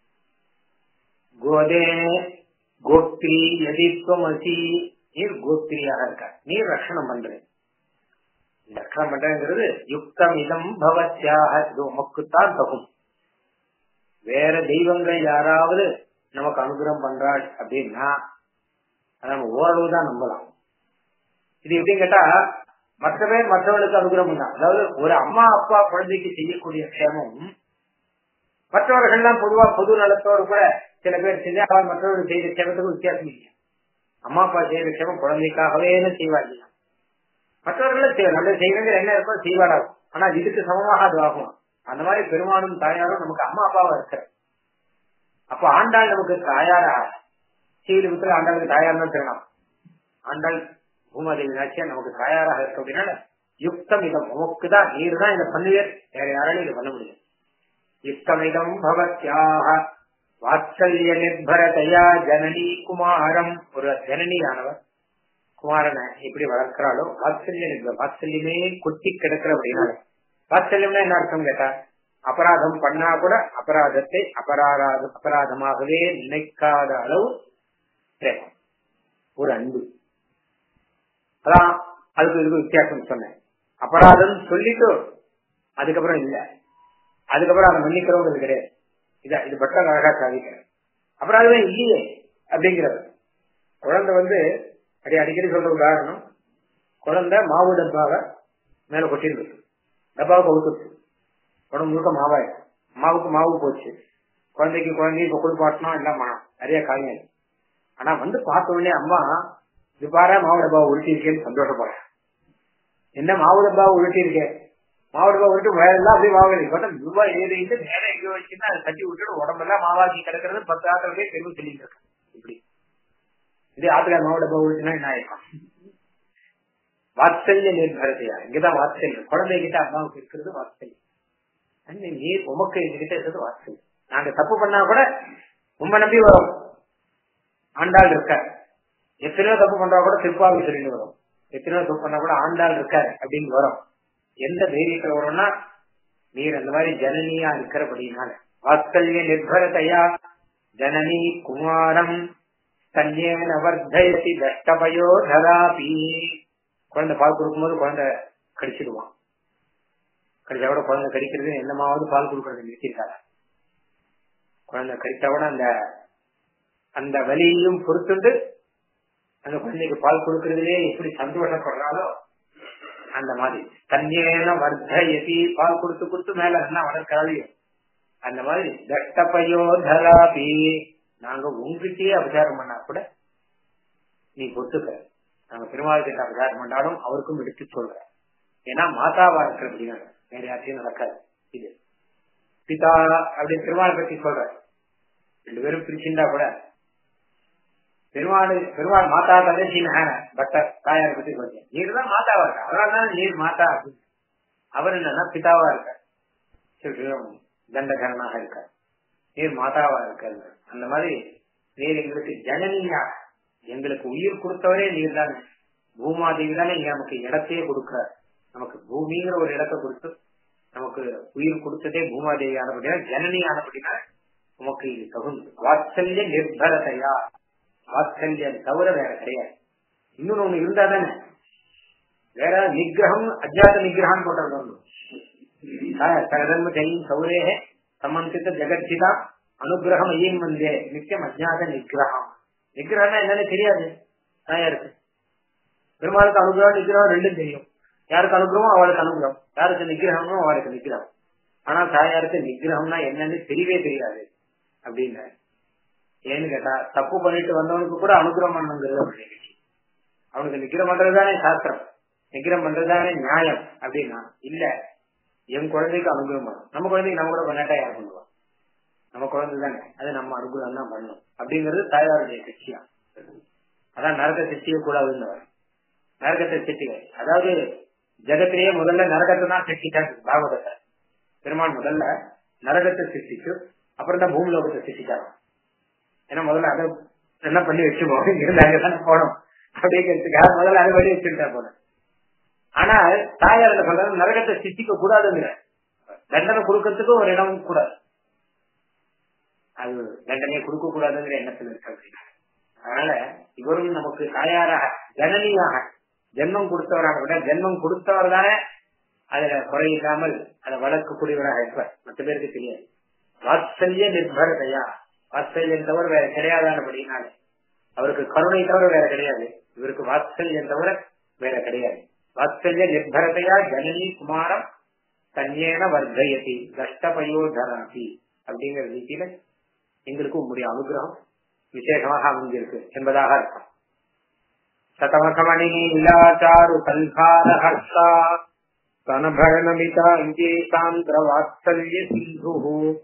கோதே கோப்திரி எதிர்வமசி நீர் கோத்திரியாக இருக்க நீர் ரட்சணம் பண்ற ரட்சணம் பண்றங்கிறது யுக்தம் இதம் பவத்யாக இது உமக்குத்தான் தகும் வேற தெய்வங்கள் யாராவது நமக்கு அனுகிரகம் பண்றாள் அப்படின்னா அதை நம்ம ஓரளவு தான் நம்பலாம் இது எப்படின்னு கேட்டா மற்ற பேர் மற்றவர்களுக்கு அனுகிரகம் பண்ணா அதாவது ஒரு அம்மா அப்பா குழந்தைக்கு செய்யக்கூடிய க்ஷேமம் மற்றவர்கள்லாம் பொதுவா பொது நலத்தோடு கூட சில பேர் செஞ்சா அவர் மற்றவர்கள் செய்த க்ஷேமத்துக்கு வித்தியாசம் இல்லை அம்மா அப்பா செய்யற க்ஷேமம் குழந்தைக்காகவே செய்வாங்க மற்றவர்களும் செய்வார் நல்ல செய்வங்க என்ன இருக்கோ செய்வாராகும் ஆனா இதுக்கு சமமாக அது ஆகும் அந்த மாதிரி பெருமானும் தாயாரும் நமக்கு அம்மா அப்பாவா இருக்கிற அப்ப ஆண்டாள் நமக்கு தாயாரா ஸ்ரீலிபுத்திர ஆண்டாளுக்கு தாயார் தான் சொல்லலாம் ஆண்டாள் பூமாதேவி நாச்சியார் நமக்கு தாயாராக இருக்க அப்படின்னா யுக்தம் இதம் உமக்கு தான் நீர் தான் இதை பண்ணுவீர் வேற யாராலையும் இதை பண்ண முடியும் யுக்தமிதம் பவத்யாக வாத்சல்ய நிர்பரதையா ஜனனி குமாரம் ஒரு ஜனனியானவர் குமாரனை எப்படி வளர்க்கிறாளோ வாத்சல்ய நிர்பர வாத்சல்யமே கொட்டி கிடக்கிற அப்படின்னா வாத்சல்யம்னா என்ன அர்த்தம் கேட்டா அபராதம் பண்ணா கூட அபராதத்தை அபராத அபராதமாகவே நினைக்காத அளவு பிரேமம் ஒரு அன்பு அதான் அதுக்கு இதுக்கு வித்தியாசம் சொன்னேன் அபராதம் சொல்லிட்டு அதுக்கப்புறம் இல்ல அதுக்கப்புறம் அதை மன்னிக்கிறவங்க கிடையாது இத இது பட்டம் அழகா சாதிக்கிறேன் அபராதமே இல்லையே அப்படிங்கிறது குழந்தை வந்து அடி அடிக்கடி சொல்ற உதாரணம் குழந்தை மாவு டப்பாவை மேல கொட்டிருக்கு டப்பாவை கவுத்துச்சு உடம்பு முழுக்க மாவாயிடும் மாவுக்கு மாவு போச்சு குழந்தைக்கு குழந்தைக்கு இப்ப குளிப்பாட்டணும் எல்லாம் மனம் நிறைய காரியம் ஆனா வந்து பார்த்த உடனே அம்மா இது பாரு மாவு டப்பாவை உருட்டி இருக்கேன்னு சந்தோஷப்படுறேன் என்ன மாவு டப்பாவை உருட்டி இருக்கேன் மாவு டப்பா உருட்டு வேற எல்லாம் அப்படியே மாவு பார்த்தா ரூபாய் ஏறிட்டு மேல எங்க வச்சுன்னா அதை தட்டி விட்டுட்டு உடம்பெல்லாம் மாவாக்கி கிடக்கிறது பத்து ஆத்திரமே தெருவு சொல்லிட்டு இருக்கேன் இப்படி இதே ஆத்துக்கார மாவு டப்பா உருட்டுனா என்ன ஆயிருக்கும் வாத்சல்ய நிர்பரத்தையா இங்கதான் வாத்சல்யம் குழந்தைகிட்ட அம்மாவுக்கு இருக்கிறது வாத்சல்யம் நீர் உமக்கு எங்ககிட்ட இருக்கிறது வாத்சல்யம் நாங்க தப்பு பண்ணா கூட உண்மை நம்பி வரும் ஆண்டாள் இருக்க எத்தனையோ தப்பு பண்றா கூட திருப்பாவி சொல்லிட்டு வரும் எத்தனையோ தப்பு பண்ணா கூட ஆண்டாள் இருக்காரு அப்படின்னு வரும் எந்த தைரியத்துல வரும்னா நீர் அந்த மாதிரி ஜனனியா இருக்கிறபடினால வாத்சல்ய நிர்பரதையா ஜனனி குமாரம் கல்யேன வர்தயசி தஷ்டபயோ தராபி குழந்தை பால் கொடுக்கும்போது குழந்தை கடிச்சிடுவான் கடிச்சா கூட குழந்தை கடிக்கிறது என்னமாவது பால் கொடுக்கறது நிறுத்திருக்காங்க குழந்தை கடிச்சா கூட அந்த அந்த வலியையும் பொறுத்துண்டு அந்த குழந்தைக்கு பால் கொடுக்கறதுலயே எப்படி சந்தோஷப்படுறாலோ அந்த மாதிரி தண்ணீர வர்த்தயதி பால் கொடுத்து கொடுத்து மேல என்ன வளர்க்கிறாளையோ அந்த மாதிரி தட்டப்பையோ தராபி நாங்க உங்ககிட்டயே அபச்சாரம் பண்ணா கூட நீ பொறுத்துக்க நாங்க பெருமாள் கிட்ட அபச்சாரம் பண்ணாலும் அவருக்கும் எடுத்து சொல்ற ஏன்னா மாதாவா இருக்கிற அப்படின்னா வேற யார்ட்டையும் நடக்காது இது பிதா அப்படின்னு பெருமாளை பத்தி சொல்ற ரெண்டு பேரும் பிரிச்சுண்டா கூட பெருமாள் பெருமாள் மாதா ததேசின பக்தர் தாயாரை பத்தி சொல்றேன் நீர் தான் மாதாவா இருக்க அதனாலதான் நீர் மாதா அப்படின்னு அவர் என்னன்னா பிதாவா இருக்க தண்டகரனாக இருக்கார் நீர் மாதாவா இருக்காரு அந்த மாதிரி நீர் எங்களுக்கு ஜனனியா எங்களுக்கு உயிர் கொடுத்தவரே நீர் தானே பூமாதேவி தானே இங்க நமக்கு இடத்தையே கொடுக்கிறார் நமக்கு பூமிங்கிற ஒரு இடத்தை கொடுத்து நமக்கு உயிர் கொடுத்ததே பூமாதேவி ஆனபடினா ஜனனி ஆனபடினா உமக்கு இது தகுந்து வாத்சல்ய நிர்பரதையா வாத்சல்யம் தவிர வேற கிடையாது இன்னொன்னு ஒண்ணு இருந்தா தானே வேற நிகிரகம் அஜாத நிகிரகம் போட்டு சகதர்ம ஜெயின் சௌரேக சமந்தித்த ஜெகத்சிதா அனுகிரகம் ஐயம் வந்தே நித்தியம் அஜாத நிகிரகம் நிகிரகம்னா என்னன்னு தெரியாது தாயாருக்கு பெருமாளுக்கு அனுகிரகம் நிகிரகம் ரெண்டும் தெரியும் யாருக்கு அனுகிரகம் அவளுக்கு அனுகிரகம் யாருக்கு நிகிரகமோ அவளுக்கு நிகிரகம் ஆனா தாயாருக்கு நிகிரகம்னா என்னன்னு தெரியவே தெரியாது அப்படின்னு ஏன்னு கேட்டா தப்பு பண்ணிட்டு வந்தவனுக்கு கூட அனுகிரகம் பண்ணுங்கிறது ஒரு நிகழ்ச்சி அவனுக்கு நிகிரம் பண்றதுதானே சாஸ்திரம் நிகிரம் பண்றதுதானே நியாயம் அப்படின்னா இல்ல என் குழந்தைக்கு அனுகிரகம் பண்ணும் நம்ம குழந்தைக்கு நம்ம கூட பண்ணாட்டா யார் பண்ணுவா நம்ம குழந்தை தானே அது நம்ம அனுகிரகம் தான் பண்ணணும் அப்படிங்கிறது தாயாருடைய கட்சியா அதான் நரக சிருஷ்டிக்க கூடாதுன்னு நரகத்தை சிருஷ்டிக்க அதாவது ஜெகத்திலேயே முதல்ல நரகத்தை தான் சிருஷ்டிச்சாங்க பாகவதத்தை பெருமான் முதல்ல நரகத்தை சிருஷ்டிச்சு அப்புறம் தான் பூமி லோகத்தை சிருஷ்டிச்சாங்க ஏன்னா முதல்ல அதை என்ன பண்ணி வச்சுப்போம் இருந்து அங்கதானே போனோம் அப்படிங்கிறதுக்காக முதல்ல அதை வழி வச்சுட்டா போல ஆனா தாயார் என்ன சொல்றது நரகத்தை சிருஷ்டிக்க கூடாதுங்கிற தண்டனை கொடுக்கறதுக்கு ஒரு இடம் கூடாது அது தண்டனையை கொடுக்க கூடாதுங்கிற எண்ணத்துல இருக்கு அப்படின்னா அதனால இவரும் நமக்கு தாயாராக ஜனனியாக ஜென்மம் கொடுத்தவராக விட ஜென்மம் கொடுத்தவர் தானே அதுல குறை இல்லாமல் அதை வளர்க்கக்கூடியவராக இருப்பார் மற்ற பேருக்கு தெரியாது வாத்சல்ய நிர்பரதையா வாத்சல்யம் தவிர வேற கிடையாதானபடினாலே அவருக்கு கருணை தவிர வேற கிடையாது இவருக்கு வாத்சல்யம் தவிர வேற கிடையாது வாத்சல்ய நிர்பரதையா ஜனனி குமாரம் தன்யேன வர்த்தயதி கஷ்டபயோதராபி அப்படிங்கிற ரீதியில எங்களுக்கு உங்களுடைய அனுகிரகம் விசேஷமாக அமைஞ்சிருக்கு என்பதாக இருக்கும் சதமகமணி இல்லாச்சாரு கல்காரஹர்ஷா स्तनभरणमिताङ्गे सान्द्रवात्सल्य सिन्धुः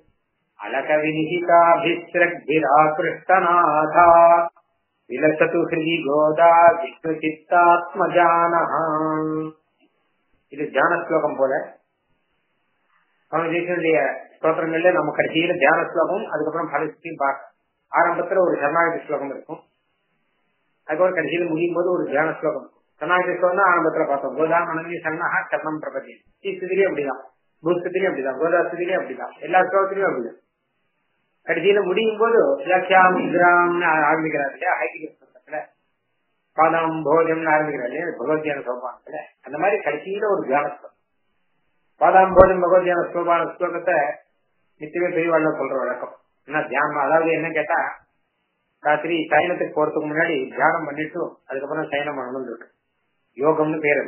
अलकविनिहिताभिस्रग्भिराकृष्टनाथा विलसतु हृदि गोदा विष्णुचित्तात्मजानः இது தியான ஸ்லோகம் போல சுவாமி தேசியனுடைய ஸ்தோத்திரங்கள்ல நம்ம கடைசியில தியான ஸ்லோகம் அதுக்கப்புறம் பலத்தையும் பார்க்க ஆரம்பத்துல ஒரு சரணாகதி ஸ்லோகம் இருக்கும் அதுக்கப்புறம் கடைசியில முடியும் போது ஒரு தியான ஸ்லோகம் இருக்கும் சரணாகதி ஸ்லோகம் தான் ஆரம்பத்துல பார்த்தோம் கோதா மனதி சரணா சரணம் பிரபதி ஸ்திதிலையும் அப்படிதான் பூஸ்தத்திலையும் அப்படிதான் கோதா ஸ்திதிலையும் அப்படிதான் எல்லா ஸ்லோகத்திலையும் அப்படிதான் கடைசியில முடியும் போது இலக்கியாம் கிராம்னு ஆரம்பிக்கிறார் இல்லையா ஹைகிரி புத்தகத்துல பாதாம் போஜம்னு ஆரம்பிக்கிறார் இல்லையா பகவத்யான சோபானத்துல அந்த மாதிரி கடைசியில ஒரு தியான ஸ்லோகம் பாதாம் போஜம் பகவத்யான சோபான ஸ்லோகத்தை நிச்சயமே பெரியவாழ்ல சொல்ற வழக்கம் என்ன தியானம் அதாவது என்ன கேட்டா ராத்திரி சயனத்துக்கு போறதுக்கு முன்னாடி தியானம் பண்ணிட்டு அதுக்கப்புறம் சயனம் பண்ணணும் இருக்கு யோகம்னு பேரு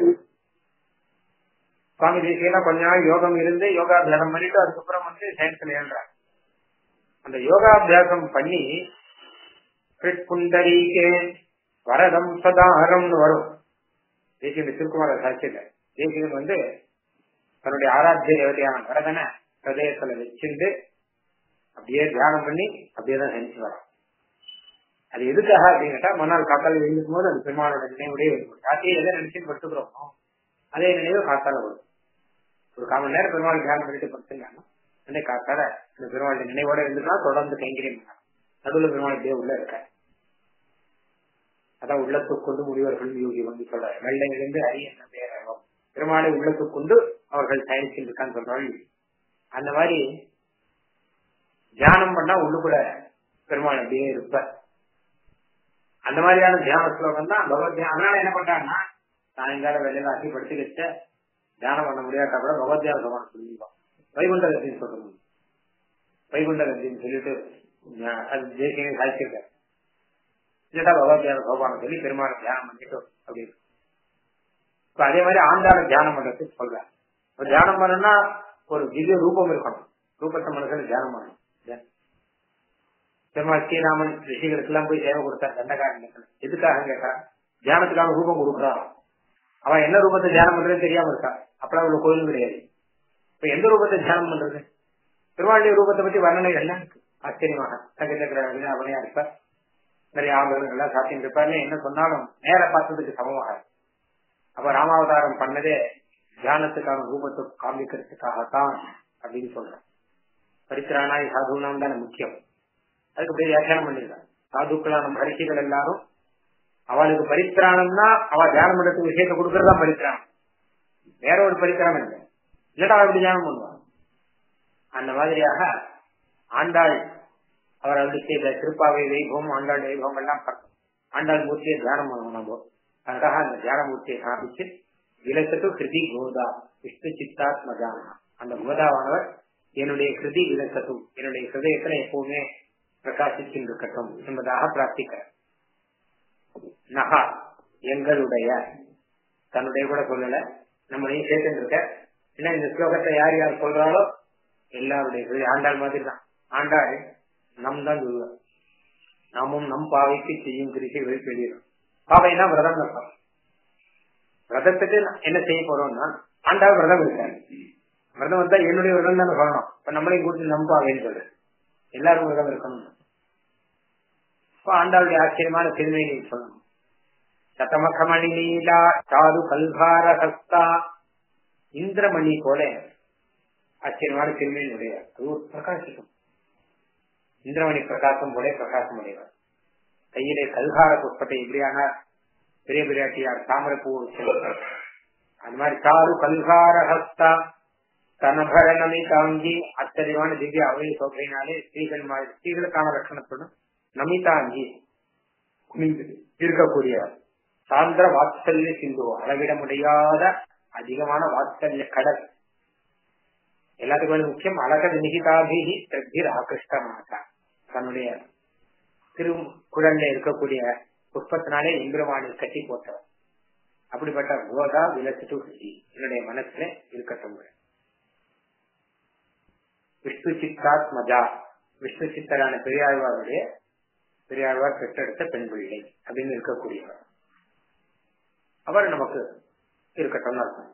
சுவாமி தேசியெல்லாம் கொஞ்ச நாள் யோகம் இருந்து யோகாபியாசம் பண்ணிட்டு அதுக்கப்புறம் வந்து சயனத்துல ஏழுறாங்க அந்த யோகாபியாசம் பண்ணி புண்டரீகே வரதம் சதாரம்னு வரும் தேசிய திருக்குமார சாட்சியில தேசியன் வந்து தன்னுடைய ஆராத்திய தேவதையான வரதனை ஹதயத்துல வச்சிருந்து அப்படியே தியானம் பண்ணி அப்படியே தான் செஞ்சு வரோம் அது எதுக்காக அப்படின்னு கேட்டா மறுநாள் காத்தால எழுந்துக்கும் போது அது பெருமாளோட நினைவுடைய இருக்கும் ராத்திரி எதை நினைச்சு படுத்துக்கிறோமோ அதே நினைவு காத்தால வரும் ஒரு கால் மணி நேரம் பெருமாள் தியானம் பண்ணிட்டு படுத்துங்க அந்த காத்தால இந்த பெருமாளுடைய நினைவோட இருந்துட்டா தொடர்ந்து கைங்கரியம் நடுவில் பெருமாள் இப்படியே உள்ள இருக்க அதான் உள்ளத்துக் கொண்டு முனிவர்கள் யோகி வந்து சொல்ற வெள்ளை இருந்து அரிய பேரகம் பெருமாளை உள்ளத்துக் கொண்டு அவர்கள் பயணிச்சுருக்கான்னு சொல்றாங்க அந்த மாதிரி தியானம் பண்ணா உள்ளுக்குள்ள பெருமாள் அப்படியே இருப்ப அந்த மாதிரியான தியான ஸ்லோகம் தான் பகவத் அதனால என்ன பண்றாங்கன்னா சாயங்காலம் வெளியில அட்டி படுத்து வச்ச தியானம் பண்ண முடியாட்டா கூட பகவத் தியான சோபானம் சொல்லிடுவோம் வைகுண்ட கத்தின்னு சொல்லணும் வைகுண்ட கத்தின்னு சொல்லிட்டு அது தேசிய சாய்ச்சிருக்காரு இல்லட்டா பகவத் தியான சோபானம் சொல்லி பெருமாள் தியானம் பண்ணிட்டோம் அப்படின்னு இப்ப அதே மாதிரி ஆண்டாள தியானம் பண்றதுக்கு சொல்றேன் தியானம் பண்ணணும்னா ஒரு திவ்ய ரூபம் இருக்கணும் ரூபத்தை மனசுல தியானம் பண்ணணும் பெருமாள் ஸ்ரீராமன் ரிஷிகளுக்கு எல்லாம் போய் சேவை கொடுத்தார் தண்டகாரண்யத்துல எதுக்காக கேட்டா தியானத்துக்கான ரூபம் கொடுக்குறான் அவன் என்ன ரூபத்தை தியானம் பண்றதுன்னு தெரியாம இருக்கா அப்பெல்லாம் அவ்வளவு கோயிலும் கிடையாது இப்ப எந்த ரூபத்தை தியானம் பண்றது திருவாளுடைய ரூபத்தை பத்தி வர்ணனை எல்லாம் இருக்கு ஆச்சரியமாக சங்கச்சக்கர அவனையா இருப்பார் நிறைய ஆளுநர்கள் எல்லாம் சாத்தியம் இருப்பார்னு என்ன சொன்னாலும் நேர பார்த்ததுக்கு சமமாக அப்ப ராமாவதாரம் பண்ணதே தியானத்துக்கான ரூபத்தை காண்பிக்கிறதுக்காகத்தான் அப்படின்னு சொல்றேன் பரித்திரானாய் சாதுனாம் தானே முக்கியம் அதுக்கு அப்படியே வியாக்கியானம் பண்ணிருக்காங்க சாதுக்களான மகர்ஷிகள் எல்லாரும் அவளுக்கு பரித்திராணம்னா அவ தியானம் பண்றதுக்கு விஷயத்தை கொடுக்கறதா பரித்திராணம் வேற ஒரு பரித்திராணம் இல்லை இல்லட்டா அவ அப்படி தியானம் பண்ணுவான் அந்த மாதிரியாக ஆண்டாள் அவர் வந்து செய்த திருப்பாவை வைபவம் ஆண்டாள் வைபவம் எல்லாம் பார்க்கணும் ஆண்டாள் மூர்த்தியை தியானம் பண்ணணும் நம்ம அதுக்காக அந்த தியான மூர்த்தியை காமிச்சு விலசத்து கிருதி கோதா விஷ்ணு சித்தாத்மஜான அந்த கோதாவானவர் என்னுடைய கிருதி விலசத்து என்னுடைய ஹிருதயத்துல எப்பவுமே பிரகாசிச்சிருக்கட்டும் என்பதாக பிரார்த்திக்கிறார் நகா எங்களுடைய தன்னுடைய கூட சொல்லல நம்மளையும் சேர்த்து இருக்க ஏன்னா இந்த ஸ்லோகத்தை யார் யார் சொல்றாலோ எல்லாருடைய ஹிருதய- ஆண்டாள் மாதிரி தான் ஆண்டாள் நம் தான் சொல்லுவார் நாமும் நம் பாவைக்கு செய்யும் கிரிசை வெளி வெளியிடும் பாவைனா விரதம் இருப்பான் விரதத்துக்கு நான் என்ன செய்ய போறோம்னா ஆண்டாள் விரதம் இருக்காரு விரதம் வந்தா என்னுடைய விரதம் தானே சொல்லணும் இப்ப நம்மளையும் கூட்டி நம் பாவைன்னு சொல்லு எல்லாரும் விரதம் இருக்கணும் இப்ப ஆண்டாளுடைய ஆச்சரியமான திருமையை சொல்லணும் சதமகமணி நீலா சாரு கல்கார ஹஸ்தா இந்திரமணி போல ஆச்சரியமான திருமையினுடைய அது ஒரு பிரகாசிக்கும் இந்திரமணி பிரகாசம் போல பிரகாசம் உடையவர் கையிலே கல்கார புஷ்பத்தை எப்படியான பெரிய பிரியாட்டியார் தாமரைப்பூ வச்சிருப்பார் அது மாதிரி சாரு கல்கார ஹஸ்தா தனபர நமிதாங்கி ஆச்சரியமான திவ்ய அவை சோகையினாலே ஸ்ரீகள் மாதிரி ஸ்ரீகளுக்கான லட்சணத்துடன் நமிதாங்கி குனிந்து இருக்கக்கூடியவர் சாந்திர வாத்சல்ய சிந்து அளவிட முடியாத அதிகமான வாத்சல்ய கடல் எல்லாத்துக்கும் மேல முக்கியம் அழக நிகிதாபிகி தத்திர் ஆகிருஷ்டமாக தன்னுடைய திரு குழல்ல இருக்கக்கூடிய புஷ்பத்தினாலே இந்திரவாணி கட்டி போட்டவர் அப்படிப்பட்ட கோதா விலசிட்டு ஹிருதி என்னுடைய மனசுல இருக்கட்டும் விஷ்ணு சித்தாத் மஜா விஷ்ணு சித்தரான பெரியாழ்வாருடைய பெரியாழ்வார் பெற்றெடுத்த பெண் பிள்ளை அப்படின்னு இருக்கக்கூடியவர் அவர் நமக்கு இருக்கட்டும் அர்த்தம்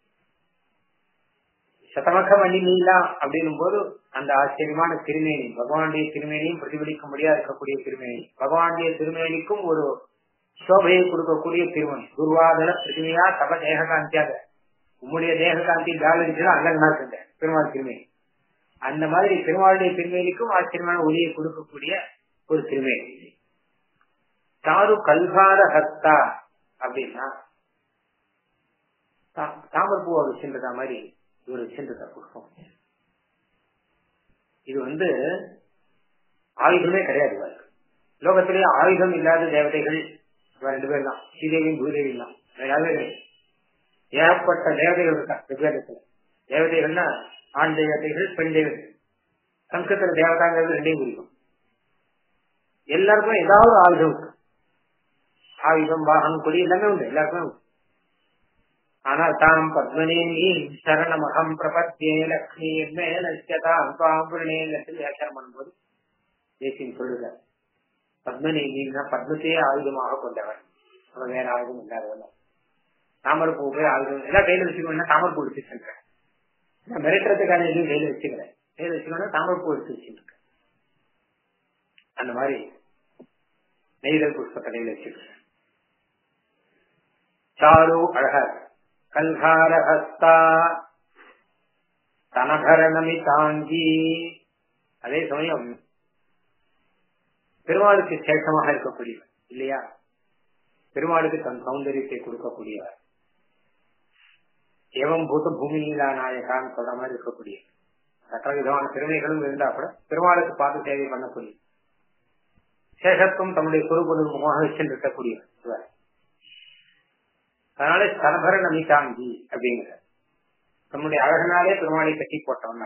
சதமக மணி நீலா அப்படின்னும் போது அந்த ஆச்சரியமான திருமேனி பகவானுடைய திருமேனியும் பிரதிபலிக்க முடியாது இருக்கக்கூடிய திருமேனி பகவானுடைய திருமேனிக்கும் ஒரு சோபையை கொடுக்கக்கூடிய திருமணி துர்வாதன பிருத்திவியா தப தேககாந்தியாக உம்முடைய தேககாந்தி ஜாலரிச்சுதான் அங்க நடக்குங்க பெருமாள் திருமேனி அந்த மாதிரி பெருமாளுடைய திருமேனிக்கும் ஆச்சரியமான ஒளியை கொடுக்கக்கூடிய ஒரு திருமேனி தாரு கல்கார ஹஸ்தா அப்படின்னா தா- தாமரைப்பூவை வச்சுன்றதா மாதிரி இவர் வச்சுன்றதா புஷ்பம் இது வந்து ஆயுதமே கிடையாது இவருக்கு லோகத்திலேயே ஆயுதம் இல்லாத தேவதைகள் இவ ரெண்டு பேர் தான் ஸ்ரீதேவியும் பூதேவியும் தான் வேற யாருமே கிடையாது. ஏகப்பட்ட தேவதைகள் இருக்கா ரிக்வேதத்துல தேவதைகள்னா ஆண் தேவதைகள் பெண் தேவதைகள் சங்கத்துல தேவதாங்கிறது ரெண்டையும் குறிக்கும் எல்லாருக்கும் ஏதாவது ஆயுதம் இருக்கு ஆயுதம் வாகனம் கொடி எல்லாமே உண்டு எல்லாருக்குமே உண்டு ஆனால் தாம் பத்மனேமி சரணமகம் பிரபத்தியே லக்ஷ்மி மேலத்தாம் பாம்புரணே வியாக்கியானம் பண்ணும்போது தேசியம் சொல்லுகிறார் பத்மநேமின்னா பத்மத்தையே ஆயுதமாக கொண்டவர் அவர் வேற ஆயுதம் இல்லாதவன் தாமரைப்பூ போய் ஆயுதம் எல்லாம் கையில வச்சுக்கணும்னா தாமரைப்பூ வச்சு சென்றேன் நான் மிரட்டுறதுக்கான எதுவும் கையில வச்சுக்கிறேன் கையில வச்சுக்கணும்னா தாமரைப்பூ எடுத்து வச்சுருக்கேன் அந்த மாதிரி நெய்தல் புஷ்பத்தை கையில வச்சுக்கிறேன் சாரு அழகர் கல்கார ஹஸ்தா தனகரணமி தாங்கி அதே சமயம் பெருமாளுக்கு சேஷமாக இருக்கக்கூடியவர் இல்லையா பெருமாளுக்கு தன் சௌந்தரியத்தை கொடுக்கக்கூடியவர் ஏவம் பூத பூமியிலா நாயகான்னு சொல்ற மாதிரி இருக்கக்கூடிய சட்ட விதமான பெருமைகளும் இருந்தா கூட பெருமாளுக்கு பார்த்து சேவை பண்ணக்கூடிய சேஷத்துவம் தம்முடைய குருகுருமுகமாக வச்சிருக்கக்கூடியவர் இவர் அதனால சனபர நமிதாங்கி அப்படிங்கிற தம்முடைய அழகனாலே பெருமாளை கட்டி போட்டவன்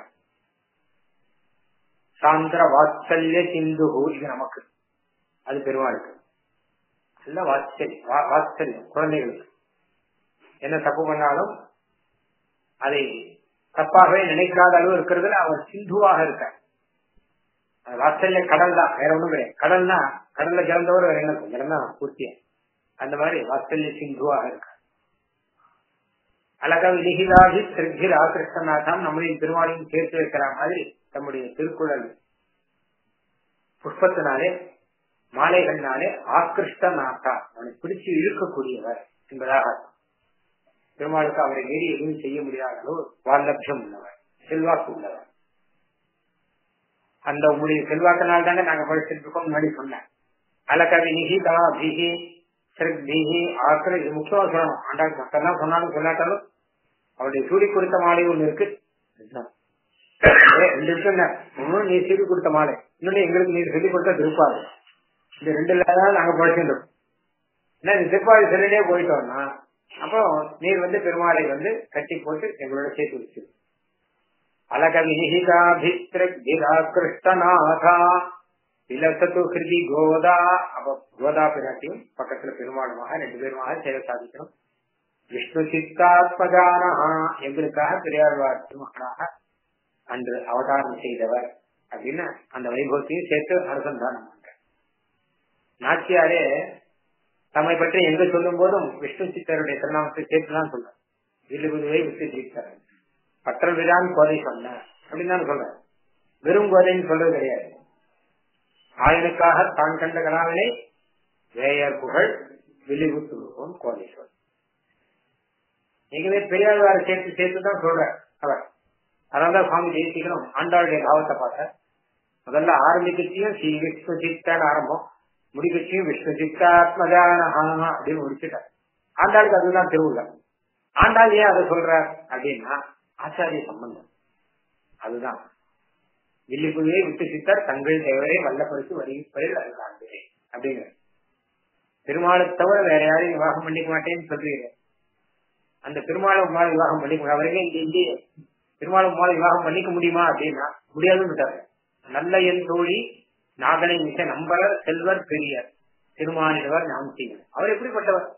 சாந்திர வாத்சல்ய சிந்து இது நமக்கு அது பெருமாளுக்கு நல்ல வாத்சல்யம் வா- வாத்சல்யம் குழந்தைகளுக்கு என்ன தப்பு பண்ணாலும் அதை தப்பாகவே நினைக்காத அளவு இருக்கிறதுல அவர் சிந்துவாக இருக்கார் அது வாத்சல்ய கடல் தான் வேற ஒண்ணும் கிடையாது கடல்னா கடல்ல கிடந்தவர் வேற என்ன இருக்கும்? ஜலம் தான் பூர்த்தியா அந்த மாதிரி வாத்சல்ய சிந்துவாக இருக்கார் அழகா விலிகிதாகி திருகிர் ஆகிருஷ்ணநாதம் நம்மளையும் திருமாலையும் சேர்த்து வைக்கிற மாதிரி தம்முடைய திருக்குறள் புஷ்பத்தினாலே மாலைகள்னாலே ஆக்கிருஷ்டநாதா அவனை பிடிச்சு இழுக்கக்கூடியவர் என்பதாக அர்த்தம். பெருமாளுக்கு அவரை மீறி எதுவும் செய்ய முடியாத அளவு வால்லபியம் உள்ளவர் செல்வாக்கு உள்ளவர் அந்த உங்களுடைய செல்வாக்கினால் தானே நாங்க படிச்சுட்டு இருக்கோம் முன்னாடி சொன்னேன் அலகவி நிகிதா பிகி சிறப்பிகி ஆக்கிர இது முக்கியமா சொல்லணும் ஆண்டாள் மத்தெல்லாம் சொன்னாலும் சொல்லாட்டாலும் அவருடைய சூடி கொடுத்த மாலை ஒண்ணு இருக்கு இதுதான். ஏ, ரெண்டு இருக்குங்க ஒன்னும் நீ சூடி கொடுத்த மாலை இன்னொன்னு எங்களுக்கு நீ சொல்லி கொடுத்த திருப்பாது இந்த ரெண்டுல தான் நாங்க படிச்சிருந்தோம் என்ன இந்த திருப்பாதி சிலையிலே போயிட்டோம்னா அப்போ நீர் வந்து பெருமாளை வந்து கட்டி போட்டு எங்களோட சேர்த்து வச்சு அழக வினிகிதாபித்ரா கிருஷ்ணநாதா விலசத்து ஹிருதி கோதா அப்ப கோதா பிராட்டியும் பக்கத்துல பெருமாளுமாக ரெண்டு பேருமாக சேவை சாதிக்கணும் விஷ்ணு சித்தாத்மஜானஹா எங்களுக்காக பெரியாழ்வார் திருமகனாக அன்று அவதாரம் செய்தவர் அப்படின்னு அந்த வைபவத்தையும் சேர்த்து அனுசந்தானம் பண்ற நாச்சியாரே தம்மை பற்றி எங்க சொல்லும் போதும் விஷ்ணு சித்தருடைய திருநாமத்தை சேர்த்து தான் சொல்ற வில்லுபுதுவை விஷ்ணு சித்தர் பற்றல் விழான் கோதை சொன்ன அப்படின்னு தான் சொல்ற வெறும் கோதைன்னு சொல்றது கிடையாது ஆயனுக்காக தான் கண்ட கலாவினை வேயர் புகழ் வில்லிபுத்துருவோம் கோதை சொல் நீங்களே பெரியாழ்வாரை சேர்த்து சேர்த்து தான் சொல்ற அவர் அதனாலதான் சுவாமி ஜெயிச்சிக்கணும் ஆண்டாளுடைய பாவத்தை பார்த்த முதல்ல ஆரம்பிக்கச்சியும் ஸ்ரீ விஷ்ணு சித்தான் ஆரம்பம் முடிக்கச்சியும் விஷ்ணு சித்தாத்மதான அப்படின்னு முடிச்சுட்டார் ஆண்டாளுக்கு அதுதான் திருவுள்ள ஆண்டாள் ஏன் அதை சொல்றார் அப்படின்னா ஆச்சாரிய சம்பந்தம் அதுதான் வில்லிப்புவியை விட்டு சித்தார் தங்கள் தேவரை வல்லப்பரிசு வருகிப்பதில் அது காண்கிறேன் அப்படிங்கிற பெருமாளை தவிர வேற யாரையும் விவாகம் பண்ணிக்க மாட்டேன்னு சொல்றீங்க அந்த பெருமாளை உமால விவாகம் பண்ணிக்க அவருக்கே இங்க இங்கே பெருமாளை உமால விவாகம் பண்ணிக்க முடியுமா அப்படின்னா முடியாதுன்னு விட்டாரு நல்ல என் தோழி நாகனை மிக நம்பர் செல்வர் பெரியர் திருமானிடவர் நாம் செய்வர் அவர் எப்படிப்பட்டவர்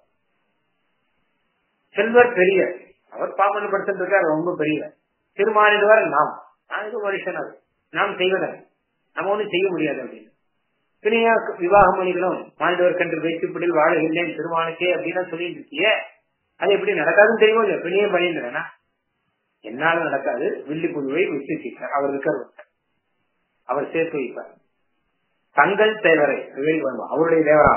செல்வர் பெரியர் அவர் பாப்பன படுத்திட்டு இருக்கார் ரொம்ப பெரியவர் திருமானிடவர் நாம் நான் இது மனுஷன் அது நாம் செய்வதன் நம்ம ஒண்ணும் செய்ய முடியாது அப்படின்னு பிணையா விவாகம் பண்ணிக்கணும் மாநிலவர் கன்று வைத்துப்படில் வாழ இல்லைன்னு திருமானுக்கே அப்படின்னு சொல்லிட்டு இருக்கியே அது எப்படி நடக்காதுன்னு தெரியுமோ இல்லையா பிணையம் பண்ணிடுறேன்னா என்னால நடக்காது வில்லி புதுவை விட்டு சீக்கிரம் அவர் இருக்கார் அவர் சேர்த்து வைப்பார் தங்கள் தேவரை அவருடைய தேவரா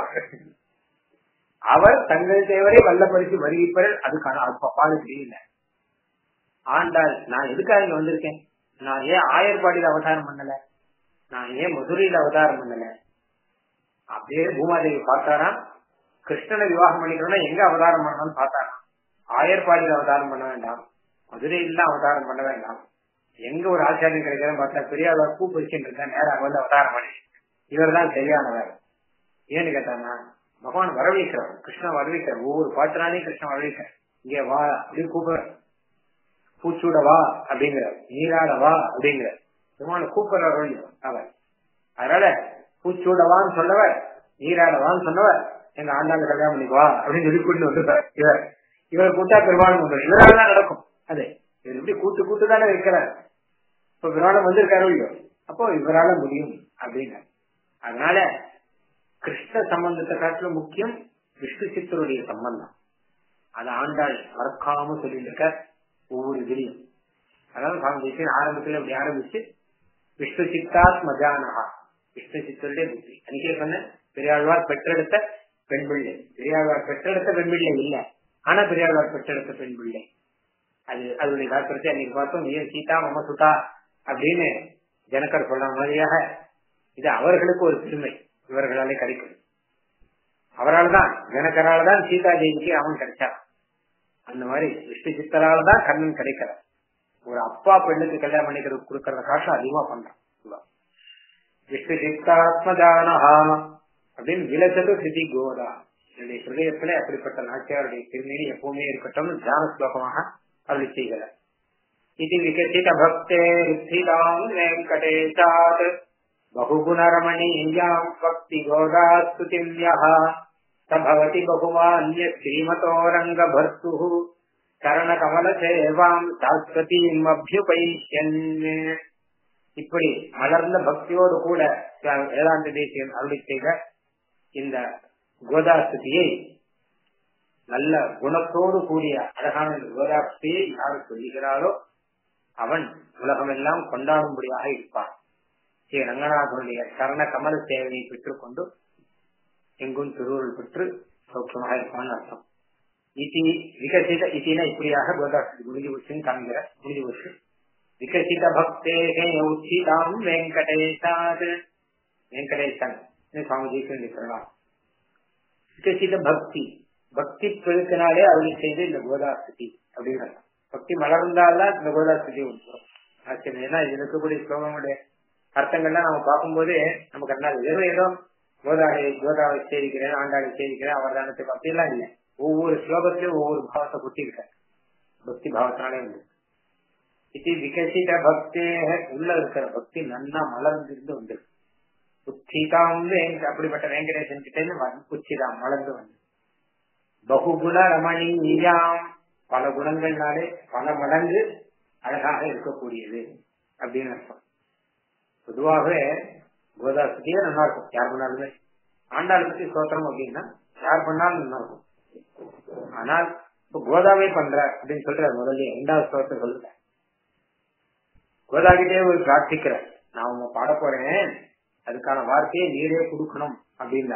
அவர் தங்கள் தேவரை வல்லப்படுத்தி வருவிப்பர் அதுக்கான பாடு தெரியல ஆண்டாள் நான் எதுக்காக இங்க வந்திருக்கேன் நான் ஏன் ஆயர்பாடியில அவதாரம் பண்ணல நான் ஏன் மதுரையில அவதாரம் பண்ணல அப்படியே பூமாதேவி பார்த்தாராம் கிருஷ்ணனை விவாகம் பண்ணிக்கிறோம்னா எங்க அவதாரம் பண்ணணும்னு பார்த்தாராம் ஆயர்பாடியில அவதாரம் பண்ண வேண்டாம் மதுரையில அவதாரம் பண்ண வேண்டாம் எங்க ஒரு ஆச்சாரியம் கிடைக்கிறேன்னு பார்த்தா பெரியார் பூ பறிச்சுட்டு இருக்கா நேரம் வந்து அவதாரம் பண்ணி இவர் தான் சரியானவர் ஏன்னு கேட்டானா பகவான் வரவேற்கிறார் கிருஷ்ணன் வரவேற்கிறார் ஒவ்வொரு பாட்டுனாலையும் கிருஷ்ணன் வரவேற்கிறார் இங்க வா அப்படின்னு கூப்பிடுற பூச்சூட வா அப்படிங்கிற நீராட வா அப்படிங்கிற பெருமான கூப்பிடுறார் அவர் அதனால பூச்சூடவான்னு சொன்னவர் நீராடவான்னு சொன்னவர் எங்க ஆண்டாங்க கல்யாணம் பண்ணிக்குவா அப்படின்னு சொல்லி கூட்டு வந்துட்டார் இவர் இவர் கூட்டா பெருமாளும் வந்து இவரால் தான் நடக்கும் அது இவர் எப்படி கூட்டு கூட்டு தானே வைக்கிறார் இப்ப பெருமாளும் வந்திருக்காரு இல்லையோ அப்போ இவரால முடியும் அப்படின்னு அதனால கிருஷ்ண சம்பந்தத்தை காட்டிலும் முக்கியம் விஷ்ணு சித்தருடைய சம்பந்தம் அதை ஆண்டாள் மறக்காம சொல்லிட்டு இருக்க ஒவ்வொரு இதுலையும் அதாவது சுவாமி தேசியன் ஆரம்பத்துல இப்படி ஆரம்பிச்சு விஷ்ணு சித்தாத் மஜானஹா விஷ்ணு சித்தருடைய புத்தி அன்னைக்கே சொன்ன பெரியாழ்வார் பெற்றெடுத்த பெண் பிள்ளை பெரியாழ்வார் பெற்றெடுத்த பெண் பிள்ளை இல்ல ஆனா பெரியாழ்வார் பெற்றெடுத்த பெண் பிள்ளை அது அதனுடைய தாக்கத்தை அன்னைக்கு பார்த்தோம் நீ சீதா மம சுதா அப்படின்னு ஜனக்கர் சொல்ற மாதிரியாக இது அவர்களுக்கு ஒரு பெருமை இவர்களாலே கிடைக்கும் அவரால் தான் ஜனக்கரால் தான் சீதா தேவிக்கு அவன் கிடைச்சான் அந்த மாதிரி விஷ்ணு சித்தரால தான் கண்ணன் கிடைக்கிறார் ஒரு அப்பா பெண்ணுக்கு கல்யாணம் பண்ணிக்கிறது கொடுக்கறத காசு அதிகமா பண்றான் விஷ்ணு சித்தாத்மஜானஹா அப்படின்னு விலசது சிதி கோதா என்னுடைய ஹிருதயத்துல அப்படிப்பட்ட நாச்சியாருடைய திருநீர் எப்பவுமே இருக்கட்டும் தியான ஸ்லோகமாக அருளி செய்கிறார் இது விகசித பக்தே ருத்திதாம் வெங்கடேஷாத் बहुगुणरमणीयाम् भक्तिगोदास्तुतिम्यः स भवति बहुमान्य श्रीमतो रङ्गभर्तुः சரணகமலசேவாம் சாஸ்வதீம் அபியுபைஷ்யன் இப்படி மலர்ந்த பக்தியோடு கூட வேதாந்த தேசியன் அருளி செய்த இந்த கோதாஸ்துதியை நல்ல குணத்தோடு கூடிய அழகான இந்த கோதாஸ்தியை யார் சொல்லுகிறாரோ அவன் உலகமெல்லாம் கொண்டாடும்படியாக இருப்பான் ஸ்ரீ ரங்கநாதனுடைய சரண கமல சேவையை பெற்றுக்கொண்டு எங்கும் திருவுருள் பெற்று சௌக்கியமாக இருப்பான்னு அர்த்தம் இதி விகசித இதினா இப்படியாக கோதாஸ்தி முடிஞ்சு போச்சுன்னு காண்கிற முடிஞ்சு போச்சு விகசித பக்தே உச்சிதாம் வெங்கடேசாத் வெங்கடேசன் சுவாமி ஜெய்சன் சொல்லலாம் விகசித பக்தி பக்தி பெருக்கினாலே அருளி செய்து இந்த கோதாஸ்தி அப்படிங்கிறாங்க பக்தி மலர்ந்தால்தான் இந்த கோதாஸ்தி வந்துடும் ஆச்சரியம் ஏன்னா இதுல இருக்கக்கூடிய ஸ்லோகங்களுடைய அர்த்தங்கள்லாம் நம்ம பார்க்கும்போது நமக்கு என்ன வெறும் ஏதோ கோதாவை கோதாவை சேவிக்கிறேன் ஆண்டாளை சேவிக்கிறேன் அவர் தானத்துக்கு அப்படிலாம் இல்லை ஒவ்வொரு ஸ்லோகத்திலும் ஒவ்வொரு பாவத்தை குத்திருக்க பக்தி பாவத்தினாலே வந்து இது விகசித பக்தே உள்ள இருக்கிற பக்தி நன்னா மலர்ந்திருந்து வந்து உச்சிதாம் அப்படிப்பட்ட வெங்கடேசன் கிட்ட இருந்து உச்சிதாம் மலர்ந்து வந்து பகுகுண ரமணீயாம் பல குணங்கள்னாலே பல மடங்கு அழகாக இருக்கக்கூடியது அப்படின்னு அர்த்தம் பொதுவாகவே கோதாஸ்தியே நல்லா இருக்கும் யார் பண்ணாலுமே ஆண்டாள் பத்தி ஸ்தோத்திரம் அப்படின்னா யார் பண்ணாலும் நல்லா இருக்கும் ஆனால் இப்ப கோதாவே பண்ற அப்படின்னு சொல்ற முதல்ல ரெண்டாவது ஸ்தோத்திரம் சொல்லுங்க கோதாகிட்டே ஒரு பிரார்த்திக்கிற நான் உங்க பாட போறேன் அதுக்கான வார்த்தையை நீரே கொடுக்கணும் அப்படின்னா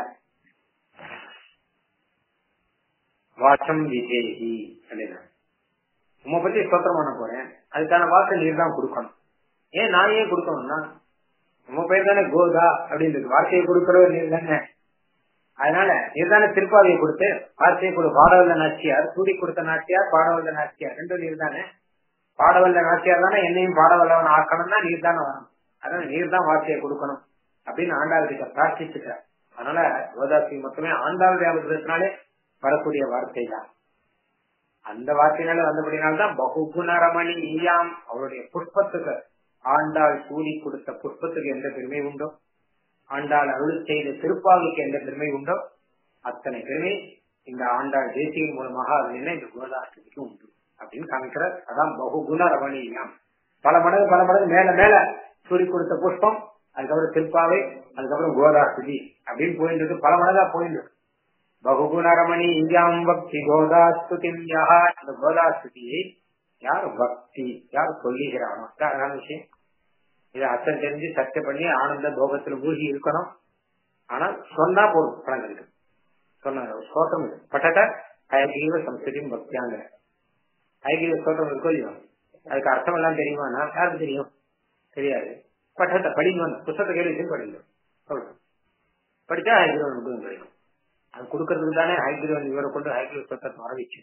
வாசம் விஜயி அப்படின்னா உங்க பத்தி ஸ்தோத்திரம் பண்ண போறேன் அதுக்கான வார்த்தை நீர் தான் கொடுக்கணும் ஏன் நான் ஏன் கொடுக்கணும்னா உங்க பேர் தானே கோதா அப்படின்றது வார்த்தையை கொடுக்கறது நீர் தானே அதனால நீர் தானே திருப்பாவையை கொடுத்து வார்த்தையை கொடு பாடவல்ல நாச்சியார் சூடி கொடுத்த நாச்சியார் பாடவல்ல நாச்சியார் ரெண்டும் நீர் தானே பாடவல்ல நாச்சியார் தானே என்னையும் பாடவல்லவன் ஆக்கணும்னா நீர் தானே வரணும் அதனால நீர் தான் வார்த்தையை கொடுக்கணும் அப்படின்னு ஆண்டாள் கிட்ட பிரார்த்திச்சுக்கிறார் அதனால கோதாசி மொத்தமே ஆண்டாள் தேவத்தினாலே வரக்கூடிய வார்த்தை தான் அந்த வார்த்தையினால வந்தபடினால்தான் பகுகுணரமணி ஈயாம் அவருடைய புஷ்பத்துக்கு ஆண்டாள் கூலி கொடுத்த புஷ்பத்துக்கு எந்த பெருமை உண்டோ ஆண்டாள் அருள் செய்த திருப்பாவுக்கு எந்த பெருமை உண்டோ அத்தனை பெருமை இந்த ஆண்டாள் தேசியின் மூலமாக அது என்ன இந்த கோதாஷ்டமிக்கு உண்டு அப்படின்னு காமிக்கிறார் அதான் பகுகுண ரமணீயம் பல மடங்கு பல மடங்கு மேல மேல சூரி கொடுத்த புஷ்பம் அதுக்கப்புறம் திருப்பாவை அதுக்கப்புறம் கோதாஸ்துதி அப்படின்னு போயிட்டு இருக்கு பல மடங்கா போயிட்டு இருக்கு பகுகுணரமணி இந்தியாம் பக்தி கோதாஸ்துதிம் யஹா இந்த கோதாஸ்துதியை யார் பக்தி யார் சொல்லுகிறானோ அழகான விஷயம் இதை அர்த்தம் தெரிஞ்சு சர்ச்சை பண்ணி ஆனந்த போகத்துல மூழ்கி இருக்கணும் ஆனா சொன்னா போதும் பலன் கிடைக்கும் சொன்ன ஸ்தோத்திரம் இது பட்டட்ட ஹயகீவ சம்ஸ்கிருதியும் பக்தியாங்கிற ஹயகீவ ஸ்தோத்திரம் இருக்கோ இல்லையோ அதுக்கு அர்த்தம் எல்லாம் தெரியுமானா யாருக்கு தெரியும் தெரியாது பட்டத்தை படிங்க புத்தகத்தை கேள்வி படிங்க சொல்றேன் படிச்சா ஹைகிரவன் அனுபவம் கிடைக்கும் அது கொடுக்கறதுக்கு தானே ஹைகிரவன் இவரை கொண்டு ஹைகிரவ ஸ்தோத்திரத்தை வர வச்சு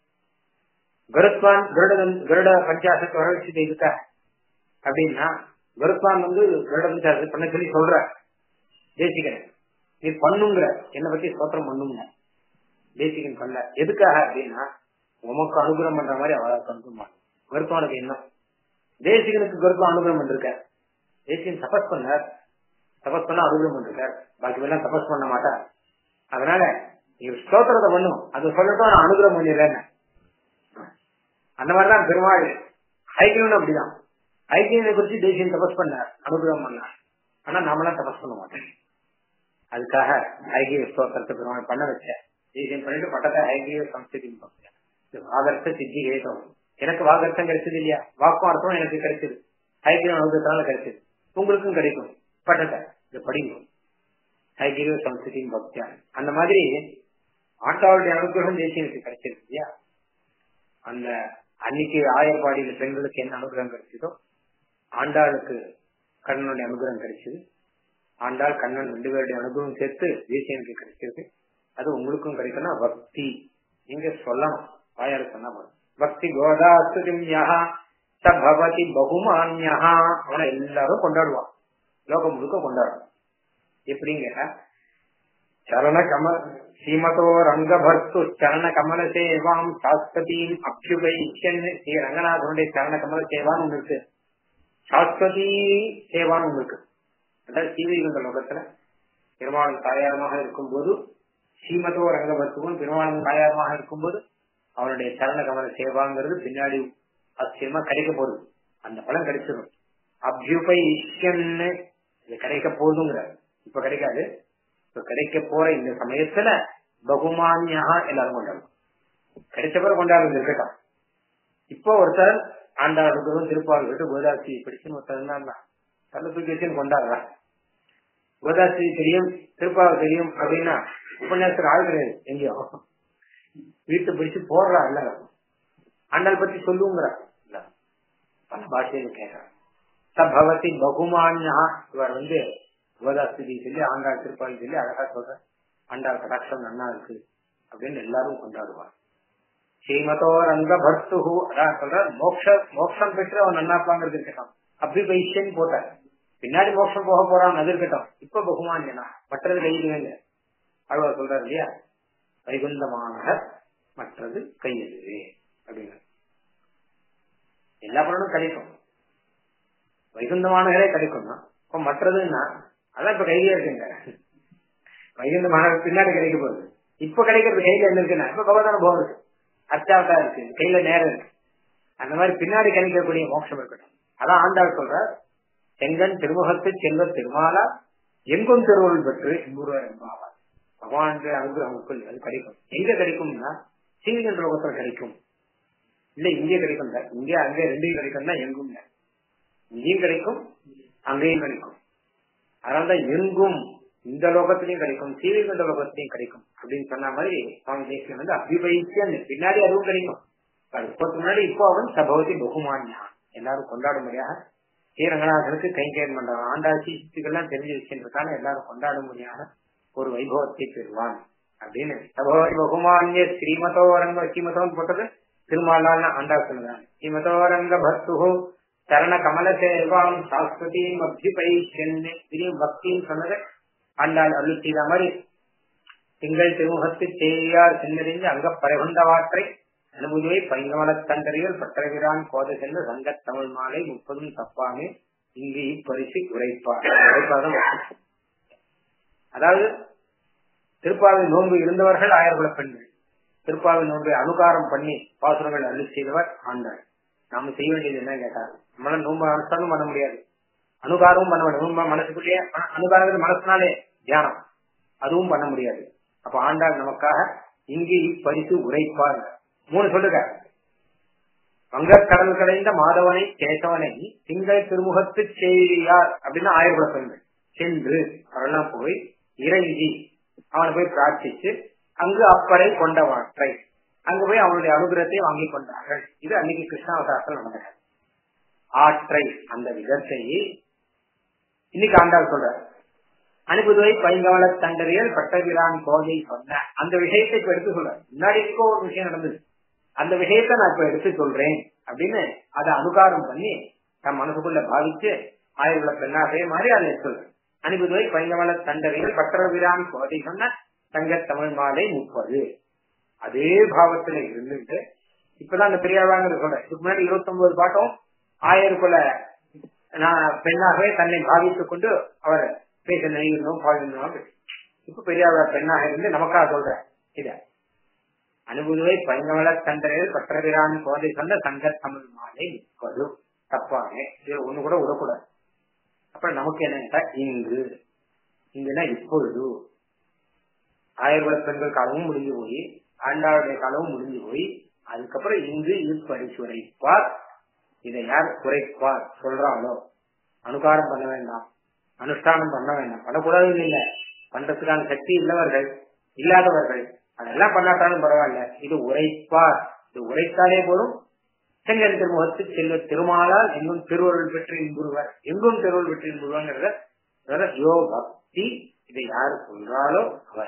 கருத்வான் கருடன் கருட பஞ்சாசத்தை வர வச்சது இதுக்கா அப்படின்னா கருத்வான் வந்து கருட பஞ்சாசத்தை பண்ண சொல்லி சொல்ற தேசிகன் நீ பண்ணுங்கிற என்னை பத்தி ஸ்தோத்திரம் பண்ணுங்க தேசிகன் பண்ணல எதுக்காக அப்படின்னா உமக்கு அனுகிரகம் பண்ற மாதிரி அவளுக்கு அனுகிரகம் கருத்வானுக்கு என்ன தேசிகனுக்கு கருத்துவம் அனுகிரகம் பண்ணிருக்க தேசிகன் தபஸ் பண்ணார் தபஸ் பண்ண அனுகிரகம் பண்ணிருக்கார் பாக்கி எல்லாம் தபஸ் பண்ண மாட்டார் அதனால நீ ஸ்தோத்திரத்தை பண்ணும் அது சொல்லட்டும் நான் அனுகிரகம் பண்ணிடுறேன் அந்த மாதிரிதான் பெருமாள் ஹைகிரவன் அப்படிதான் ஹைகிரவனை குறிச்சு தேசியம் தபஸ் பண்ணார் அனுகிரகம் பண்ணார் ஆனா நாமெல்லாம் தபஸ் பண்ண மாட்டேன் அதுக்காக ஹைகிர ஸ்தோத்திரத்தை பெருமாள் பண்ண வச்சேன் தேசியம் பண்ணிட்டு பட்டத்தை ஹைகிர சம்ஸ்கிருதி வாகர்த்த சித்தி கேட்டோம் எனக்கு வாகர்த்தம் கிடைச்சது இல்லையா வாக்கும் அர்த்தம் எனக்கு கிடைச்சது ஹைகிரவன் அனுகிரகத்தால கிடைச்சது உங்களுக்கும் கிடைக்கும் பட்டத்தை இதை படிங்க ஹைகிர சம்ஸ்கிருதி பக்தியா அந்த மாதிரி ஆட்டாவுடைய அனுகிரகம் தேசியனுக்கு கிடைச்சிருக்கு இல்லையா அந்த அன்னைக்கு ஆயர்பாடியில பெண்களுக்கு என்ன அனுகிரகம் கிடைச்சதோ ஆண்டாளுக்கு கண்ணனுடைய அனுகிரகம் கிடைச்சது ஆண்டாள் கண்ணன் ரெண்டு பேருடைய அனுகிரகம் சேர்த்து தேசியனுக்கு கிடைச்சிருக்கு அது உங்களுக்கும் கிடைக்கணும் பக்தி நீங்க சொல்லணும் வாயால சொன்னா போதும் பக்தி கோதாஸ்துதிம்யா சபவதி பகுமான்யா அவனை எல்லாரும் கொண்டாடுவான் லோகம் முழுக்க கொண்டாடுவான் எப்படிங்க சரண கமல் ஸ்ரீமதோ ரங்கபர்த்து சரண கமல சேவாம் சாஸ்வதீம் அபியுபைஷன் ஸ்ரீ ரங்கநாதனுடைய சரண கமல சேவான்னு ஒண்ணு இருக்கு சாஸ்வதி சேவான்னு ஒண்ணு இருக்கு அதாவது சீவைகுண்ட லோகத்துல பெருமாளும் தாயாரமாக இருக்கும்போது ஸ்ரீமதோ ரங்கபர்த்துவும் பெருமாளும் தாயாரமாக இருக்கும்போது அவனுடைய சரண கமல சேவாங்கிறது பின்னாடி ஆச்சரியமா கிடைக்க போகுது அந்த பலன் கிடைச்சிடும் அபியுபைஷன்னு இது கிடைக்க போதுங்கிற இப்ப கிடைக்காது இப்ப கிடைக்க போற இந்த சமயத்துல பகுமானியா எல்லாரும் கொண்டாடும் கிடைச்ச பிறகு கொண்டாடுறது இருக்கட்டும் இப்போ ஒருத்தர் ஆண்டாளுக்கும் திருப்பாளர்களுக்கு கோதாசி பிடிச்சுன்னு ஒருத்தர் இருந்தாங்க தள்ள தூக்கி வச்சுன்னு கொண்டாடுறான் கோதாசி தெரியும் திருப்பாவை தெரியும் அப்படின்னா உபன்யாசத்துக்கு ஆள் கிடையாது எங்கேயோ வீட்டை பிடிச்சு போடுறா எல்லாரும் ஆண்டாள் பத்தி சொல்லுங்கிற பல பாஷையில கேட்கறான் சபவதி பகுமானியா இவர் வந்து கோதாஸ்திதி சொல்லி ஆண்டாள் திருப்பாளி சொல்லி அழகா சொல்ற ஆண்டாள் கடாட்சம் நன்னா இருக்கு அப்படின்னு எல்லாரும் கொண்டாடுவார் ஸ்ரீமதோ ரங்க பர்த்து அதான் சொல்ற மோக்ஷ மோட்சம் பெற்று அவன் நன்னாப்பாங்கிறது இருக்கட்டும் அபிபைஷன் போட்டார் பின்னாடி மோட்சம் போக போறான் அது இருக்கட்டும் இப்ப பகுமானியனா மற்றது கையிலுங்க அழுவா சொல்றாரு இல்லையா வைகுந்தமான மற்றது கையெழுவே அப்படின்னு எல்லா பலனும் கிடைக்கும் வைகுந்தமானகளே கிடைக்கும்னா இப்ப மற்றதுன்னா அதான் இப்ப கையிலே இருக்குங்க வைகுந்தமான பின்னாடி கிடைக்க போகுது இப்ப கிடைக்கிறது கையில என்ன இருக்குன்னா இப்ப பகவதான போகம் இருக்கு அர்ச்சாவதா இருக்கு கையில நேரம் இருக்கு அந்த மாதிரி பின்னாடி கிடைக்கக்கூடிய மோட்சம் இருக்கட்டும் அதான் ஆண்டாள் சொல்ற செங்கன் திருமுகத்து செல்வ திருமாலா எங்கும் திருவருள் பெற்று இன்புருவர் என்பாவார் பகவானுடைய அனுகிரகமுக்குள் அது கிடைக்கும் எங்க கிடைக்கும்னா சீவிகன் லோகத்துல கிடைக்கும் இல்ல இங்கே கிடைக்கும் இல்ல இங்கே அங்கே ரெண்டையும் கிடைக்கும் தான் எங்கும் இல்ல இங்கேயும் கிடைக்கும் அங்கேயும் கிடைக்கும் அதனாலதான் எங்கும் இந்த லோகத்திலையும் கிடைக்கும் சீவிகண்ட லோகத்திலையும் கிடைக்கும் அப்படின்னு சொன்ன மாதிரி சுவாமி தேசியம் வந்து அபிபைசியம் பின்னாடி அதுவும் கிடைக்கும் அது இப்போக்கு முன்னாடி இப்போ அவன் சபவதி பகுமானியா எல்லாரும் கொண்டாடும்படியாக ஸ்ரீரங்கநாதனுக்கு கைங்கேயம் பண்றான் ஆண்டாட்சி சித்துக்கள்லாம் தெரிஞ்சு வச்சுன்றதால எல்லாரும் கொண்டாடும்படியாக ஒரு வைபவத்தை பெறுவான் அப்படின்னு சபவதி பகுமானிய ஸ்ரீமதோ ரங்க ஸ்ரீமதோன்னு போட்டது திருமாலான்னு ஆண்டா சொல்லுறாங்க ஸ்ரீமதோ ரங்க பக்து சரண கமல சேவாம் சாஸ்வதியும் அபிபைஷன் திடீர் பக்தின்னு சொன்னது ஆண்டாள் அருள் செய்த மாதிரி திங்கள் திருமுகத்து சேயார் சென்றறிந்து அங்க பரகுண்டவாற்றை அனுபவியை பைங்கமலத் தண்டறிகள் பட்டரவிரான் கோத சென்ற சங்கத் தமிழ் மாலை முப்பதும் தப்பாமே இங்கு இப்பரிசு உரைப்பார் உரைப்பாதான் அதாவது திருப்பாவை நோன்பு இருந்தவர்கள் ஆயிரகுல பெண்கள் திருப்பாவை நோன்பை அனுகாரம் பண்ணி பாசுரங்கள் அள்ளி செய்தவர் ஆண்டாள் நாம செய்ய வேண்டியது என்ன கேட்டா நம்மளால நோன்பு அனுஷ்டானம் பண்ண முடியாது அனுகாரமும் பண்ண முடியாது நோன்பு மனசுக்குள்ளேயே அனுகாரம் மனசுனாலே தியானம் அதுவும் பண்ண முடியாது அப்ப ஆண்டாள் நமக்காக இங்கு இப்பரிசு உரைப்பார் மூணு சொல்லுங்க வங்கக்கடல் கடைந்த மாதவனை கேசவனை திங்கள் திருமுகத்து செய்தியார் அப்படின்னு ஆயிரகுல பெண்கள் சென்று அவரெல்லாம் போய் இறங்கி அவனை போய் பிரார்த்திச்சு அங்கு அப்பறை கொண்டவாற்றை அங்கு போய் அவனுடைய அனுகிரகத்தை வாங்கி கொண்டார்கள் இது அன்னைக்கு கிருஷ்ணாவதாரத்தில் நடந்தது ஆற்றை அந்த விதத்தை இன்னைக்கு ஆண்டாள் சொல்ற அனுப்புதுவை பைங்கவள தண்டறியல் பட்டவிரான் கோதை சொன்ன அந்த விஷயத்தை இப்ப எடுத்து சொல்ற முன்னாடி இருக்கோ ஒரு விஷயம் நடந்தது அந்த விஷயத்த நான் இப்ப எடுத்து சொல்றேன் அப்படின்னு அதை அனுகாரம் பண்ணி தன் மனசுக்குள்ள பாவிச்சு ஆயுள்ள பெண்ணாகவே மாதிரி அதை சொல்றேன் அனுப்புதுவை பைங்கவள தண்டறியல் பட்டரவிரான் கோதை சொன்ன தங்க தமிழ் மாலை முப்பது அதே பாவத்துல இருந்துட்டு இப்பதான் அந்த பெரியாவாங்க சொல்றேன் இதுக்கு முன்னாடி இருபத்தி ஒன்பது பாட்டும் ஆயிரம் குல நான் பெண்ணாகவே தன்னை பாவித்துக் கொண்டு அவர் பேச நினைக்கணும் பாடணும் இப்ப பெரியார் பெண்ணாக இருந்து நமக்காக சொல்றேன் இத அனுபுதுவை பைங்கவள தண்டரையில் பற்றவிரான் கோதை சொன்ன சங்க தமிழ் மாலை முப்பது தப்பாங்க இது ஒண்ணு கூட விடக்கூடாது அப்ப நமக்கு என்ன இங்கு இங்குனா இப்பொழுது ஆயிரகுல பெண்கள் காலமும் முடிஞ்சு போய் ஆண்டாளுடைய காலமும் முடிஞ்சு போய் அதுக்கப்புறம் இங்கு இப்பரிசுரைப்பார் இதை யார் குறைப்பார் சொல்றாங்களோ அனுகாரம் பண்ண வேண்டாம் அனுஷ்டானம் பண்ண வேண்டாம் பண்ணக்கூடாது இல்ல பண்றதுக்கான சக்தி இல்லவர்கள் இல்லாதவர்கள் அதெல்லாம் பண்ணாட்டாலும் பரவாயில்ல இது உரைப்பார் இது உரைத்தாலே போதும் செங்கல் திருமுகத்து செல்வ திருமாலால் எங்கும் திருவருள் பெற்று இன்புருவர் எங்கும் திருவருள் பெற்று இன்புருவங்கிறத யோ பக்தி இதை யாரு சொல்றாலோ அவர்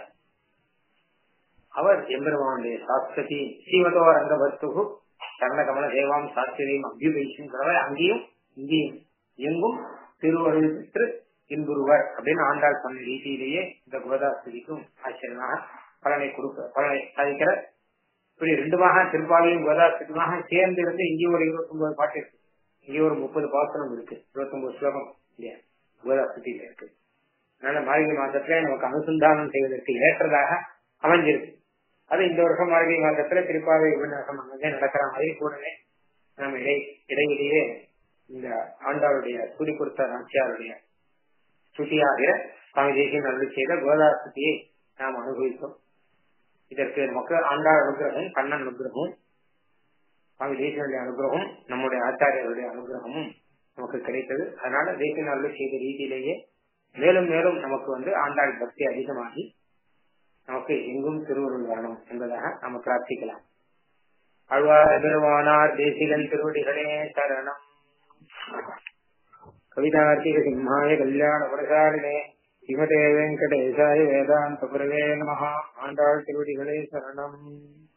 அவர் எம்பெருமானுடைய சாஸ்திரி ஸ்ரீமதோ ரங்கபத்துகு சரண கமல தேவாம் சாஸ்திரியும் அபியுபேஷங்கிறவர் அங்கேயும் இங்கேயும் எங்கும் திருவருள் பெற்று இன்புருவர் அப்படின்னு ஆண்டாள் சொன்ன ரீதியிலேயே இந்த கோதாஸ்திரிக்கும் ஆச்சரியமாக பலனை கொடுக்க பலனை சாதிக்கிற இப்படி ரெண்டுமாக திருப்பாவையும் கோதாஸ்திரியுமாக சேர்ந்து இருந்து இங்கே ஒரு இருபத்தி ஒன்பது பாட்டு இருக்கு இங்கே ஒரு முப்பது பாசனம் இருக்கு இருபத்தி ஒன்பது ஸ்லோகம் இல்லையா கோதாஸ்திரியில இருக்கு அதனால மார்கழி மாதத்துல நமக்கு அனுசந்தானம் செய்வதற்கு ஏற்றதாக அமைஞ்சிருக்கு அது இந்த வருஷம் மார்கழி மாதத்துல திருப்பாவை உபன்யாசம் அங்கே நடக்கிற மாதிரி கூடவே நம்ம இடை இடையிலேயே இந்த ஆண்டாளுடைய சுடி கொடுத்த நாச்சியாருடைய ஸ்துதியாகிற சுவாமி தேசியம் அருள் செய்த கோதாஸ்துதியை நாம் அனுபவித்தோம் இதற்கு நமக்கு ஆண்டாள் அனுகிரகம் கண்ணன் அனுகிரகம் சுவாமி தேசியனுடைய அனுகிரகம் நம்முடைய ஆச்சாரியருடைய அனுகிரகமும் நமக்கு கிடைத்தது அதனால தேசியன் அருள் செய்த ரீதியிலேயே மேலும் மேலும் நமக்கு வந்து ஆண்டாள் பக்தி அதிகமாகி நமக்கு எங்கும் திருவருள் வரணும் என்பதாக நம்ம பிரார்த்திக்கலாம் அழ்வார் பெருமானார் தேசிகன் திருவடிகளே சரணம் கவிதார்த்திக சிம்மாய கல்யாண பிரசாரிணே ஸ்ரீமதே வெங்கடேசாய வேதாந்த குரவே நம ஆண்டாள் திருவடிகளே சரணம்